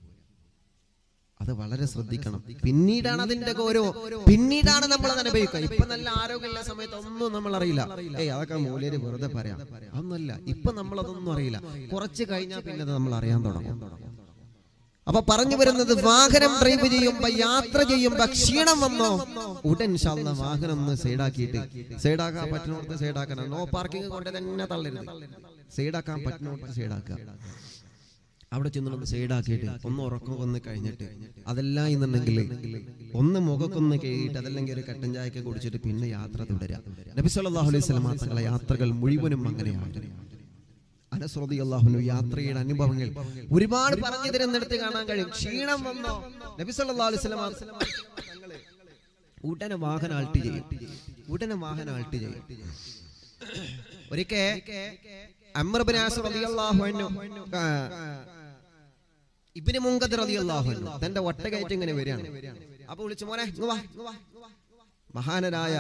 അത് വളരെ ശ്രദ്ധിക്കണം പിന്നീടാണ് അതിന്റെ ഓരോ പിന്നീടാണ് നമ്മൾ അത് അനുഭവിക്കുക ഇപ്പൊ നല്ല ആരോഗ്യമുള്ള സമയത്ത് ഒന്നും നമ്മൾ അറിയില്ല ഏയ് അതൊക്കെ മൂലര് വെറുതെ പറയാം അതൊന്നുമല്ല ഇപ്പൊ നമ്മൾ അതൊന്നും അറിയില്ല കുറച്ച് കഴിഞ്ഞാൽ പിന്നെ അത് നമ്മൾ അറിയാൻ തുടങ്ങും അപ്പൊ പറഞ്ഞു വരുന്നത് വാഹനം ഡ്രൈവ് ചെയ്യുമ്പോ യാത്ര ചെയ്യുമ്പോ ക്ഷീണം വന്നോ ഉടൻ ഇൻഷാല്ലാ വാഹനം ഒന്ന് സൈഡാക്കിയിട്ട് സൈഡാക്കാൻ പറ്റുന്നിടത്ത് സൈഡാക്കണം നോ പാർക്കിംഗ് കൊണ്ട് തന്നെ തള്ളരുത് സൈഡാക്കാൻ പറ്റുന്നിടത്ത് സൈഡാക്കുക അവിടെ ചെന്നൊന്ന് സൈഡാക്കിയിട്ട് ഒന്ന് ഉറക്കം വന്ന് കഴിഞ്ഞിട്ട് അതെല്ലാം എന്നുണ്ടെങ്കിൽ ഒന്ന് മുഖക്കൊന്ന് കേട്ട് അതല്ലെങ്കിൽ ഒരു കട്ടൻ ചായക്ക് കുടിച്ചിട്ട് പിന്നെ യാത്ര തുടരാം നബി സല്ലല്ലാഹു അലൈഹി വസല്ലം തങ്ങളെ യാത്രകൾ മുഴുവനും അങ്ങനെയാണ് അനസ്രതി അള്ളാഹുനു യാത്രയുടെ അനുഭവങ്ങൾ ഒരുപാട് പറഞ്ഞു തരുന്നിടത്ത് കാണാൻ കഴിയും ക്ഷീണം വന്നോ നബി സല്ലല്ലാഹു അലൈഹി വസല്ലം തങ്ങള് ഉടനെ വാഹനം ആൾട്ട് ചെയ്യും ഉടനെ വാഹനം ആൾട്ട് ചെയ്യും ഒരിക്കൽ അമ്രബിൻ ആസ് റളിയല്ലാഹു അൻഹു ആ, ഇബ്നു മുങ്കദ് റളിയല്ലാഹു അൻഹു തന്റെ ഒട്ടകയറ്റ് ഇങ്ങനെ വരികയാണ് അപ്പൊ വിളിച്ചു മോനെ ഇങ്ങ് വാ, ഇങ്ങ് വാ, ഇങ്ങ് വാ." മഹാനരായ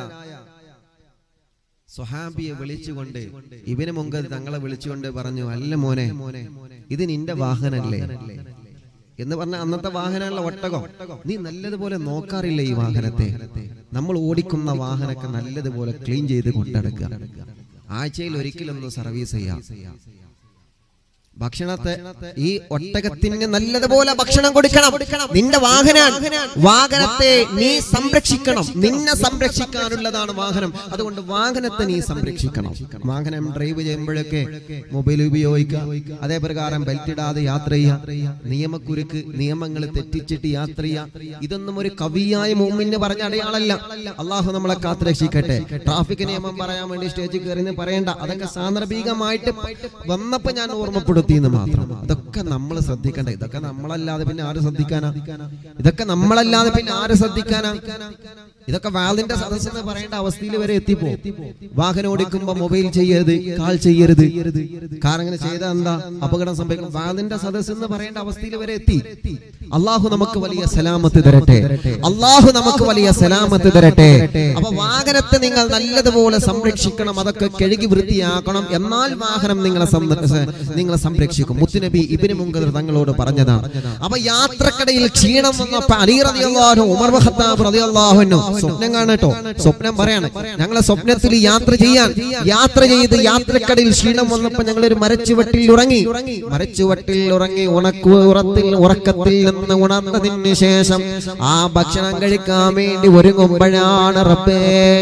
സ്വഹാബിയെ വിളിച്ചുകൊണ്ട് ഇവന് മുങ്കത് തങ്ങളെ വിളിച്ചുകൊണ്ട് പറഞ്ഞു അല്ല മോനെ ഇത് നിന്റെ വാഹനല്ലേ എന്ന് പറഞ്ഞ അന്നത്തെ വാഹനമുള്ള ഒട്ടകം നീ നല്ലതുപോലെ നോക്കാറില്ല ഈ വാഹനത്തെ നമ്മൾ ഓടിക്കുന്ന വാഹനമൊക്കെ നല്ലതുപോലെ ക്ലീൻ ചെയ്ത് കൊണ്ടെടുക്കുക ആഴ്ചയിൽ ഒരിക്കലൊന്ന് സർവീസ് ചെയ്യാം ഭക്ഷണത്തെ ഈ ഒട്ടകത്തിന് നല്ലതുപോലെ ഭക്ഷണം കൊടുക്കണം നിന്റെ വാഹനം വാഹനത്തെ നീ സംരക്ഷിക്കണം നിന്നെ സംരക്ഷിക്കാനുള്ളതാണ് വാഹനം അതുകൊണ്ട് വാഹനത്തെ നീ സംരക്ഷിക്കണം വാഹനം ഡ്രൈവ് ചെയ്യുമ്പോഴൊക്കെ മൊബൈൽ ഉപയോഗിക്കുക അതേ പ്രകാരം ബെൽറ്റ് ഇടാതെ യാത്ര ചെയ്യുക നിയമക്കുരുക്ക് നിയമങ്ങൾ തെറ്റിച്ചിട്ട് യാത്ര ചെയ്യുക ഇതൊന്നും ഒരു കവിയായ മോമിന് പറഞ്ഞ അടയാളല്ല അള്ളാഹു നമ്മളെ കാത്തുരക്ഷിക്കട്ടെ ട്രാഫിക് നിയമം പറയാൻ വേണ്ടി സ്റ്റേജിൽ കയറി പറയണ്ട അതൊക്കെ സാന്ദർഭികമായിട്ട് വന്നപ്പോ ഞാൻ ഓർമ്മപ്പെടുത്തി എന്ന് മാത്രം ഇതൊക്കെ നമ്മൾ ശ്രദ്ധിക്കണ്ട ഇതൊക്കെ നമ്മളല്ലാതെ പിന്നെ ആര് ശ്രദ്ധിക്കാനാ ഇതൊക്കെ നമ്മളല്ലാതെ പിന്നെ ആര് ശ്രദ്ധിക്കാനാ ഇതൊക്കെ വാലിന്റെ സദസ്സ് എന്ന് പറയേണ്ട അവസ്ഥയിൽ വരെ എത്തിപ്പോ വാഹനം ഓടിക്കുമ്പോ മൊബൈൽ ചെയ്യരുത് കാൾ ചെയ്യരുത് കാരണം ഇങ്ങനെ ചെയ്താൽ എന്താ അപകടം സംഭവിക്കും വാലിന്റെ സദസ്സ് എന്ന് പറയേണ്ട അവസ്ഥയിൽ വരെ എത്തി അള്ളാഹു നമുക്ക് വലിയ സലാമത്ത് തരട്ടെ അള്ളാഹു നമുക്ക് വലിയ സലാമത്ത് തരട്ടെ അപ്പൊ വാഹനത്തെ നിങ്ങൾ നല്ലതുപോലെ സംരക്ഷിക്കണം അതൊക്കെ കഴുകി വൃത്തിയാക്കണം എന്നാൽ വാഹനം നിങ്ങളെ സംര- നിങ്ങളെ സംരക്ഷിക്കും മുത്തുനബി ഇബിന് മുങ്കദർ തങ്ങളോട് പറഞ്ഞതാണ് അപ്പൊ യാത്രക്കിടയിൽ ക്ഷീണം വന്നപ്പോ അലി റളിയല്ലാഹു ഉമർ ബിൻ ഖത്താബ് റളിയല്ലാഹു സ്വപ്നം കാണട്ടോ സ്വപ്നം പറയാണ് ഞങ്ങളെ സ്വപ്നത്തിൽ യാത്ര ചെയ്യാൻ യാത്ര ചെയ്ത് യാത്രക്കിടയിൽ ക്ഷീണം വന്നപ്പോ ഞങ്ങൾ ഒരു മരച്ചുവട്ടിൽ ഉറങ്ങി മരച്ചുവട്ടിൽ ഉറങ്ങി ഉണക്കു ഉറത്തിൽ ഉറക്കത്തിൽ നിന്ന് ഉണർന്നതിന് ശേഷം ആ ഭക്ഷണം കഴിക്കാൻ വേണ്ടി ഒരുങ്ങുമ്പോഴാണ് റബ്ബേ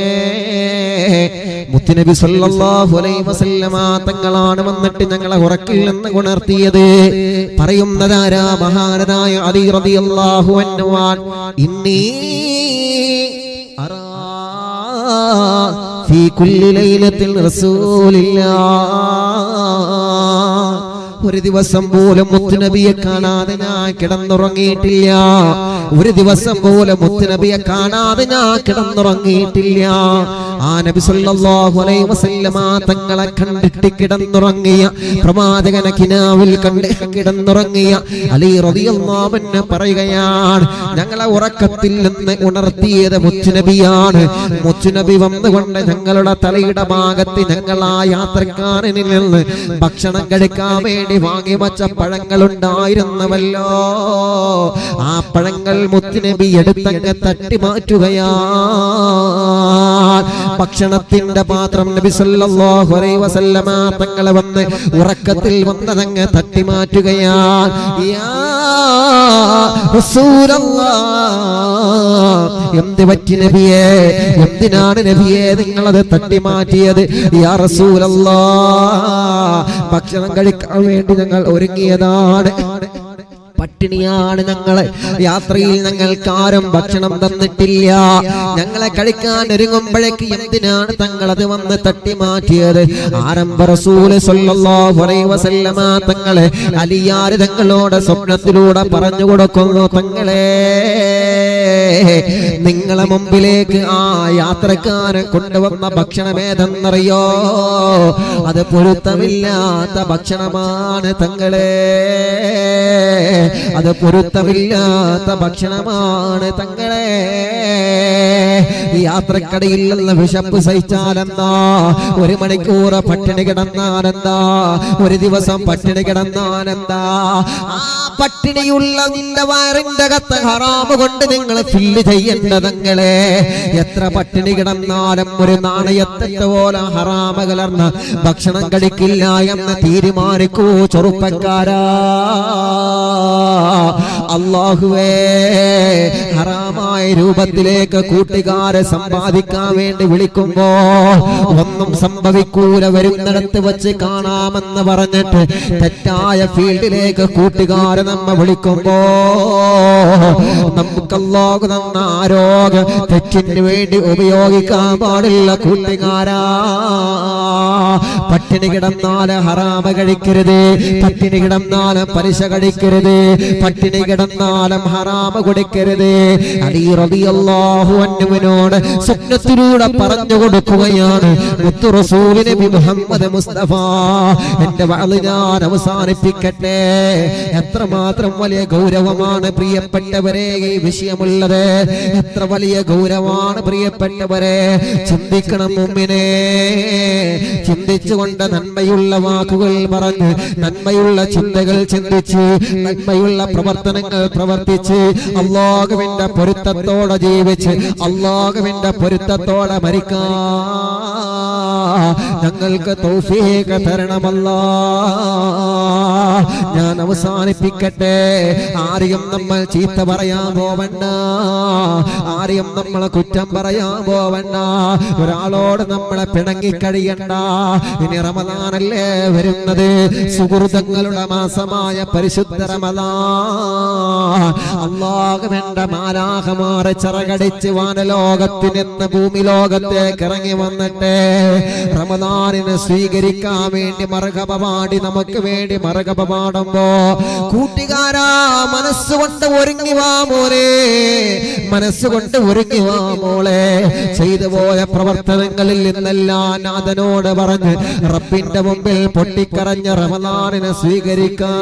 മുത്തുനബി സല്ലല്ലാഹു അലൈഹി വസല്ലമ തങ്ങളാണ് വന്നിട്ട് ഞങ്ങളെ ഉറക്കിൽ നിന്ന് ഉണർത്തിയത് പറയുന്നതാരാ മഹാനനായ അലി റളിയല്ലാഹു അൻഹു ആൻ ഇന്നീ അറാ ഫീ കുല്ലി ലൈലത്തിൽ റസൂലില്ലാ ഒരു ദിവസം പോലും മുത്തുനബിയെ കാണാതെ ഞാൻ കിടന്നുറങ്ങിയിട്ടില്ല ഒരു ദിവസം പോലും മുത്തുനബിയെ കാണാതെ ഞാൻ കിടന്നുറങ്ങിയിട്ടില്ല ആ നബി സല്ലല്ലാഹു അലൈഹി വസല്ലമ തങ്ങളെ കണ്ടിട്ട് കിടന്നുറങ്ങിയ പ്രവാചകനെ കിനാവിൽ കണ്ട് കിടന്നുറങ്ങിയ അലി റളിയല്ലാഹു അൻഹു പറയുകയാണ് ഞങ്ങളെ ഉറക്കത്തിൽ നിന്ന് ഉണർത്തിയത് മുത്തുനബിയാണ് മുത്തുനബി വന്നുകൊണ്ട് ഞങ്ങളുടെ തലയുടെ ഭാഗത്ത് ഞങ്ങൾ ആ യാത്രക്കാരനിൽ നിന്ന് ഭക്ഷണം കഴിക്കാൻ വേണ്ടി വാങ്ങി വച്ച പഴങ്ങൾ ഉണ്ടായിരുന്നവല്ലോ ആ പഴങ്ങൾ മുത്തുനബി എടുത്തങ്ങ് തട്ടി മാറ്റുകയാ ഭക്ഷണത്തിന്റെ പാത്രം നബി സല്ലല്ലാഹു അലൈഹി വസല്ലമ തങ്ങളെ വന്ന് ഉറക്കത്തിൽ വന്നതങ്ങ് തട്ടി മാറ്റുകയാ യാ റസൂലല്ലാഹ് എന്ത് പറ്റി നബിയെ എന്തിനാണ് നബിയെ നിങ്ങളത് തട്ടി മാറ്റിയത് യാ റസൂലല്ലാ ഭക്ഷണം കഴിക്കാൻ വേണ്ടി ഞങ്ങൾ ഒരുങ്ങിയതാണ് പട്ടിണിയാണ് ഞങ്ങള് യാത്രയിൽ ഞങ്ങൾക്ക് ആരും ഭക്ഷണം തന്നിട്ടില്ല ഞങ്ങളെ കഴിക്കാൻ ഒരുങ്ങുമ്പോഴേക്ക് എന്തിനാണ് തങ്ങളത് വന്ന് തട്ടി മാറ്റിയത് ആരംഭ റസൂല് സ്വല്ലല്ലാഹു അലൈഹി വസല്ലമ തങ്ങളെ അലിയാര് തങ്ങളോട് സ്വപ്നത്തിലൂടെ പറഞ്ഞു കൊടുക്കുന്നു തങ്ങളെ നിങ്ങളെ മുമ്പിലേക്ക് ആ യാത്രക്കാരൻ കൊണ്ടുവന്ന ഭക്ഷണം ഏതെന്നറിയോ അത് പൊരുത്തമില്ലാത്ത ഭക്ഷണമാണ് തങ്ങളെ അത് പൊരുത്തമില്ലാത്ത ഭക്ഷണമാണ് തങ്ങളെ ഈ യാത്രക്കടയിൽ നിന്ന് വിശപ്പ് സഹിച്ചാലെന്താ ഒരു മണിക്കൂർ പട്ടിണി കിടന്നാലെന്താ ഒരു ദിവസം പട്ടിണി കിടന്നാലെന്താ ആ പട്ടിണിയുള്ള നിന്റെ വയറിന്റെ കത്ത് ഹറാമ് കൊണ്ട് നിങ്ങൾ ഫില്ല് ചെയ്യേണ്ടതങ്ങളെ എത്ര പട്ടിണി കിടന്നാലും ഒരു നാണയത്തെ പോലെ ഹറാമ കലർന്ന ഭക്ഷണം കഴിക്കില്ല എന്ന് തീരുമാനിക്കൂ ചെറുപ്പക്കാരാ അള്ളാഹുവേ ഹറാമായ രൂപത്തിലേക്ക് കൂട്ടുകാരെ സമ്പാദിക്കാൻ വേണ്ടി വിളിക്കുമ്പോ ഒന്നും സംഭവിക്കൂല വരുന്നിടത്ത് വെച്ച് കാണാമെന്ന് പറഞ്ഞിട്ട് തെറ്റായ ഫീൽഡിലേക്ക് കൂട്ടുകാരെ നമ്മ വിളിക്കുമ്പോ നമുക്ക് അല്ലാഹു തന്ന ആരോഗ്യം തെറ്റിന് വേണ്ടി ഉപയോഗിക്കാൻ പാടില്ല കൂട്ടുകാരാ പട്ടിണി കിടന്നാല് ഹറാമ കഴിക്കരുത് പട്ടിണി കിടന്നാലും പലിശ കഴിക്കരുത് പട്ടിണി കിടന്നാലും ഹറാമ കൊടുക്കരുത് അലി റളിയല്ലാഹു അൻഹുവിനോട് സ്വപ്നത്തിലൂടെ പറഞ്ഞു കൊടുക്കുകയാണ് മുത്തു റസൂൽ നബി മുഹമ്മദ് മുസ്തഫ എന്റെ വാള് ഞാൻ അവസാനിപ്പിക്കട്ടെ എത്രമാത്രം വലിയ ഗൗരവമാണ് പ്രിയപ്പെട്ടവരെ ഈ വിഷയമുള്ളത് എത്ര വലിയ ഗൗരവമാണ് പ്രിയപ്പെട്ടവരെ ചിന്തിക്കണം മുമ്പിനെ ചിന്തിച്ചുകൊണ്ട് നന്മയുള്ള വാക്കുകൾ പറഞ്ഞ് നന്മയുള്ള ചിന്തകൾ ചിന്തിച്ച് നന്മയുള്ള പ്രവർത്തനങ്ങൾ പ്രവർത്തിച്ച് അള്ളാഹുവിന്റെ പൊരുത്തത്തോടെ ജീവിച്ച് അള്ളാഹുവിന്റെ പൊരുത്തത്തോടെ മരിക്കാൻ ഞങ്ങൾക്ക് തൗഫീഖ് തരണമല്ലാ ഞാൻ അവസാനിപ്പിക്കട്ടെ ആരെയും നമ്മൾ ചീത്ത പറയാൻ പോവണ്ട ആരെയും നമ്മളെ കുറ്റം പറയാൻ പോവണ്ട ഒരാളോട് നമ്മളെ പിണങ്ങി കഴിയണ്ട ഇനി റമദാനല്ലേ വരുന്നത് സുഹൃതങ്ങളുടെ മാസമായ പരിശുദ്ധ റമദാൻ അള്ളാഹുവിന്റെ മാലാഹമാരെ ചിറകടിച്ച് വാനലോകത്തിനെന്ന് ഭൂമി ലോകത്തേക്ക് ഇറങ്ങി വന്നിട്ട് റമദാനിനെ സ്വീകരിക്കാൻ വേണ്ടി മറുകപ പാടി നമുക്ക് വേണ്ടി മറുകപ പാടുമ്പോ കൂട്ടുകാരാ മനസ്സുകൊണ്ട് ഒരുങ്ങി വാ മോനെ മനസ്സുകൊണ്ട് ഒരുങ്ങി വാ മോളെ ചെയ്തു പോയ പ്രവർത്തനങ്ങളിൽ നിന്നെല്ലാം നാഥനോട് പറഞ്ഞ് റബ്ബിന്റെ മുമ്പിൽ പൊട്ടിക്കറഞ്ഞ റമദാനിനെ സ്വീകരിക്കാ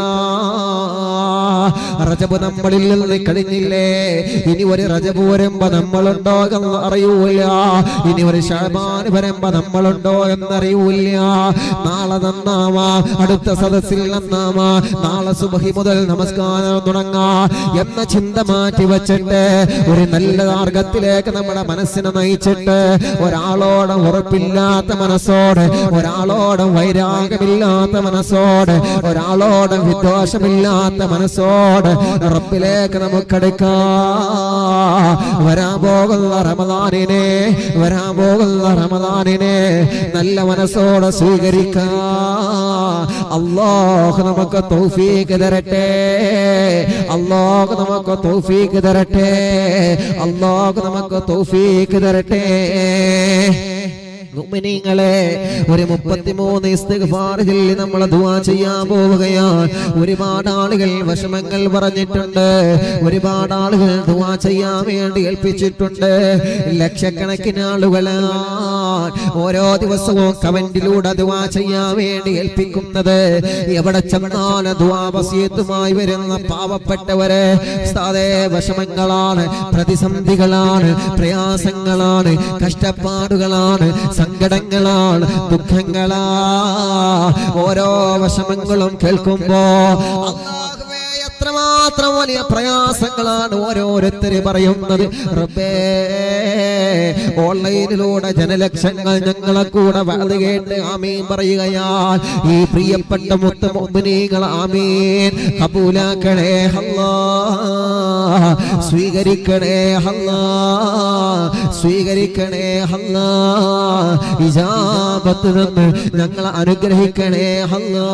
റജബ് നമ്മളിൽ നിന്ന് കഴിഞ്ഞില്ലേ ഇനി ഒരു റജബ് വരുമ്പോ നമ്മളുണ്ടോ എന്ന് അറിയൂല ഇനി ഒരു ഷാബാൻ വരുമ്പോ നമ്മളുണ്ടോ എന്നറിയൂല നാളെ നന്നാവാ അടുത്ത സദസ്സിൽ നന്നാവാ നാളെ സുബഹി മുതൽ നമസ്കാരം തുടങ്ങാ എന്ന ചിന്ത മാറ്റി വെച്ചിട്ട് ഒരു നല്ല മാർഗത്തിലേക്ക് നമ്മുടെ മനസ്സിനെ നയിച്ചിട്ട് ഒരാളോട് ഉറപ്പില്ലാത്ത മനസ്സോടെ ഒരാളോട് വൈരാഗമില്ലാത്ത മനസ്സോടെ ഒരാളോട് വിദ്വേഷമില്ലാത്ത മനസ്സോടെ റബ്ബിലേക്ക് നമുക്കെടുക്കാം വരാൻ പോകുന്ന റമദാനിനെ വരാൻ പോകുന്ന റമദാനിനെ നല്ല മനസ്സോടെ സ്വീകരിക്കാം അള്ളാഹു നമുക്ക് തൗഫീക്ക് തരട്ടെ അള്ളാഹു നമുക്ക് തൗഫീക്ക് തരട്ടെ അള്ളാഹു നമുക്ക് തൗഫീക്ക് തരട്ടെ മുഅ്മിനീങ്ങളെ ഒരു മുപ്പത്തിമൂന്ന് ഇസ്തിഗ്ഫാർ ചൊല്ലി നമ്മൾ ദുആ ചെയ്യാൻ പോവുകയാണ് ഒരുപാട് ആളുകൾ വിഷമങ്ങൾ പറഞ്ഞിട്ടുണ്ട് ഒരുപാട് ആളുകൾ ദുആ ചെയ്യാൻ വേണ്ടി ഏൽപ്പിച്ചിട്ടുണ്ട് ലക്ഷക്കണക്കിന് ആളുകളാണ് ഓരോ ദിവസവും കമന്റിലൂടെ ദുആ ചെയ്യാൻ വേണ്ടി ഏൽപ്പിക്കുന്നത് എവിടെ ചെന്നാലും ദുആ വസിയത്തുമായി വരുന്ന പാവപ്പെട്ടവരെ ഉസ്താദേ വിഷമങ്ങളാണ് പ്രതിസന്ധികളാണ് പ്രയാസങ്ങളാണ് കഷ്ടപ്പാടുകളാണ് സങ്കടങ്ങളാണ് ദുഃഖങ്ങളാ ഓരോ വിഷമങ്ങളും കേൾക്കുമ്പോ അല്ലാഹുവേ, എത്രമാത്രം വലിയ പ്രയാസങ്ങളാണ് ഓരോരുത്തര് പറയുന്നത് റബ്ബേ ഓൺലൈനിലൂടെ ജനലക്ഷങ്ങൾ ഞങ്ങളെ കൂടെ വാത് കേട്ട് ആമീൻ പറയുകയാൽ ഈ പ്രിയപ്പെട്ട മുത്ത മുഅ്മിനീങ്ങൾ ആമീൻ കബൂലാക്കണേ അല്ലാ സ്വീകരിക്കണേ അല്ലാ സ്വീകരിക്കണേ അല്ലാ ഇജാബത്ത് നിന്ന് ഞങ്ങളെ അനുഗ്രഹിക്കണേ അല്ലാ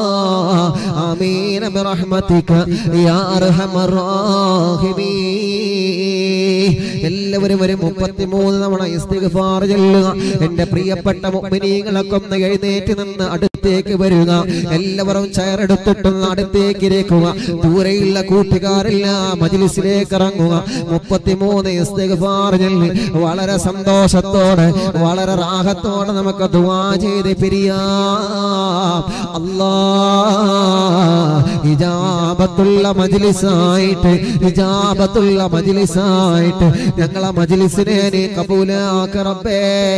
ആമീൻ ബിറഹ്മതിക യാ അർഹമർ റാഹിമീൻ എല്ലാവരും ഒരു മുപ്പത്തിമൂന്ന് തവണ ഇസ്തിഗ്ഫാർ ചൊല്ലുക എന്റെ പ്രിയപ്പെട്ട മുഅ്മിനീങ്ങളൊക്കെ ഒന്ന് എഴുന്നേറ്റ് നിന്ന് അടുത്തേക്ക് വരിക എല്ലാവരും ചെയറെടുത്തിട്ടൊന്ന് അടുത്തേക്ക് ഇരിക്കുക ദൂരെയുള്ള കൂട്ടുകാരെല്ലാം മജ്ലിസിലേക്ക് ഇറങ്ങുക മുപ്പത്തിമൂന്ന് ഇസ്തിഗ്ഫാർ ചൊല്ലി വളരെ സന്തോഷത്തോടെ വളരെ റാഹത്തോടെ നമുക്ക് ദുആ ചെയ്ത് പിരിയാം അല്ലാ ഇജാബത്തുള്ള മജ്ലിസായിട്ട് ഇജാബത്തുള്ള മജ്ലിസായിട്ട് ഞങ്ങളെ മജ്ലിസിനെ നീ കബൂലാക്ക റബ്ബേ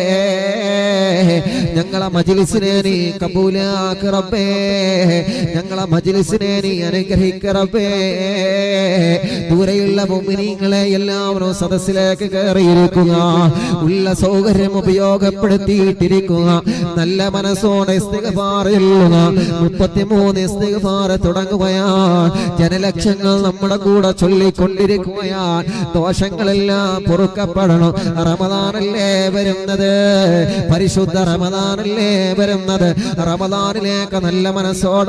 ഞങ്ങളെ മജ്ലിസിനെ നീ കബൂലാക്ക റബ്ബേ ഞങ്ങളെ മജ്ലിസിനെ നീ അനുഗ്രഹിക്ക റബ്ബേ ദൂരെയുള്ള മുഅ്മിനീങ്ങളെ എല്ലാവരും സദസ്സിലേക്ക് കയറിയിരിക്കുക ഉള്ള സൗകര്യം ഉപയോഗപ്പെടുത്തിയിട്ടിരിക്കുക നല്ല മനസ്സോടെ ഇസ്തിഗ്ഫാർ ചൊല്ലുക മുപ്പത്തിമൂന്ന് ഇസ്തിഗ്ഫാർ തുടങ്ങുകയാണ് ജനലക്ഷങ്ങൾ നമ്മുടെ കൂടെ ചൊല്ലിക്കൊണ്ടിരിക്കുകയാണ് ദോഷങ്ങളെല്ലാം പൊറുക്കപ്പെടണം റമദാനല്ലേ വരുന്നത് പരിശുദ്ധ റമദാനല്ലേ വരുന്നത് റമദാനിലേക്ക് നല്ല മനസ്സോടെ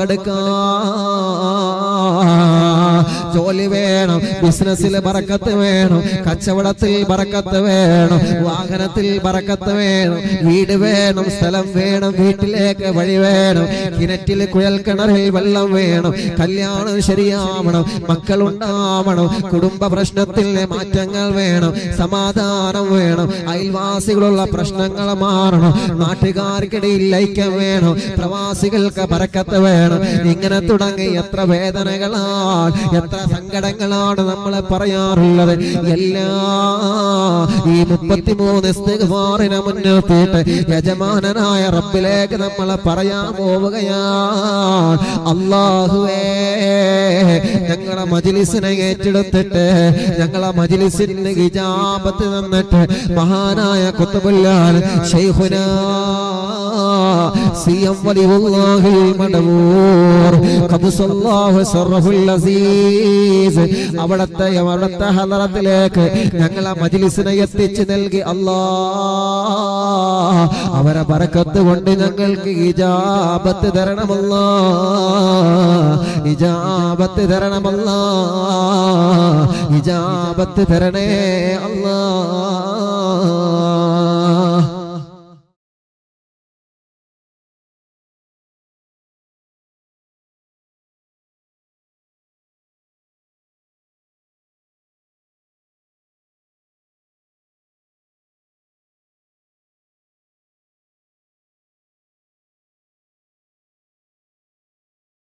നമുക്കെടുക്കാം ജോലി വേണം ബിസിനസ്സിൽ ബറക്കത്ത് വേണം കച്ചവടത്തിൽ ബറക്കത്ത് വേണം വാഹനത്തിൽ ബറക്കത്ത് വേണം വീട് വേണം സ്ഥലം വേണം വീട്ടിലേക്ക് വഴി വേണം കിണറ്റിൽ കുഴൽ കിണറിൽ വെള്ളം വേണം കല്യാണം ശരിയാവണം മക്കളുണ്ടാവണം കുടുംബ പ്രശ്നത്തിൽ മാറ്റങ്ങൾ വേണം സമാധാനം വേണം അയൽവാസികളുള്ള പ്രശ്നങ്ങൾ മാറണം നാട്ടുകാർക്കിടയിൽ ഐക്യം വേണം പ്രവാസികൾക്ക് ബറക്കത്ത് വേണം ഇങ്ങനെ തുടങ്ങി എത്ര വേദനകളാണ് എത്ര സങ്കടങ്ങളാണ് നമ്മളെ പറയാറുള്ളത് എല്ലാ ഈ മുപ്പത്തിമൂന്ന് ഇസ്തിഗ്ഫാറിനെ മുൻനിർത്തിയിട്ട് യജമാനനായ റബ്ബിലേക്ക് നമ്മളെ പറയാൻ പോവുകയാണ് അള്ളാഹുവേ ഞങ്ങളെ മജിലിസിനെ ഏറ്റെടുത്തിട്ട് ഞങ്ങളെ മജിലിസിന് ഹിജാബത്ത് തന്നിട്ട് മഹാനായ കുത്തുബുല്ലാൽ ശൈഖുന സിയം വലിയുള്ളാഹിൽ മടവൂർ ഖദ്സല്ലാഹു സർറഹുൽ അസീസ് അവിടത്തെ അവിടത്തെ ഹലറത്തിലേക്ക് ഞങ്ങളെ മജിലിസിനെ എത്തിച്ചു നൽകി അല്ലാ അവരെ ബറക്കത്ത് കൊണ്ട് ഞങ്ങൾക്ക് ഇജാബത്ത് തരണമല്ല ഇജാബത്ത് തരണമല്ല ഇജാബത്ത് തരണേ അല്ലാ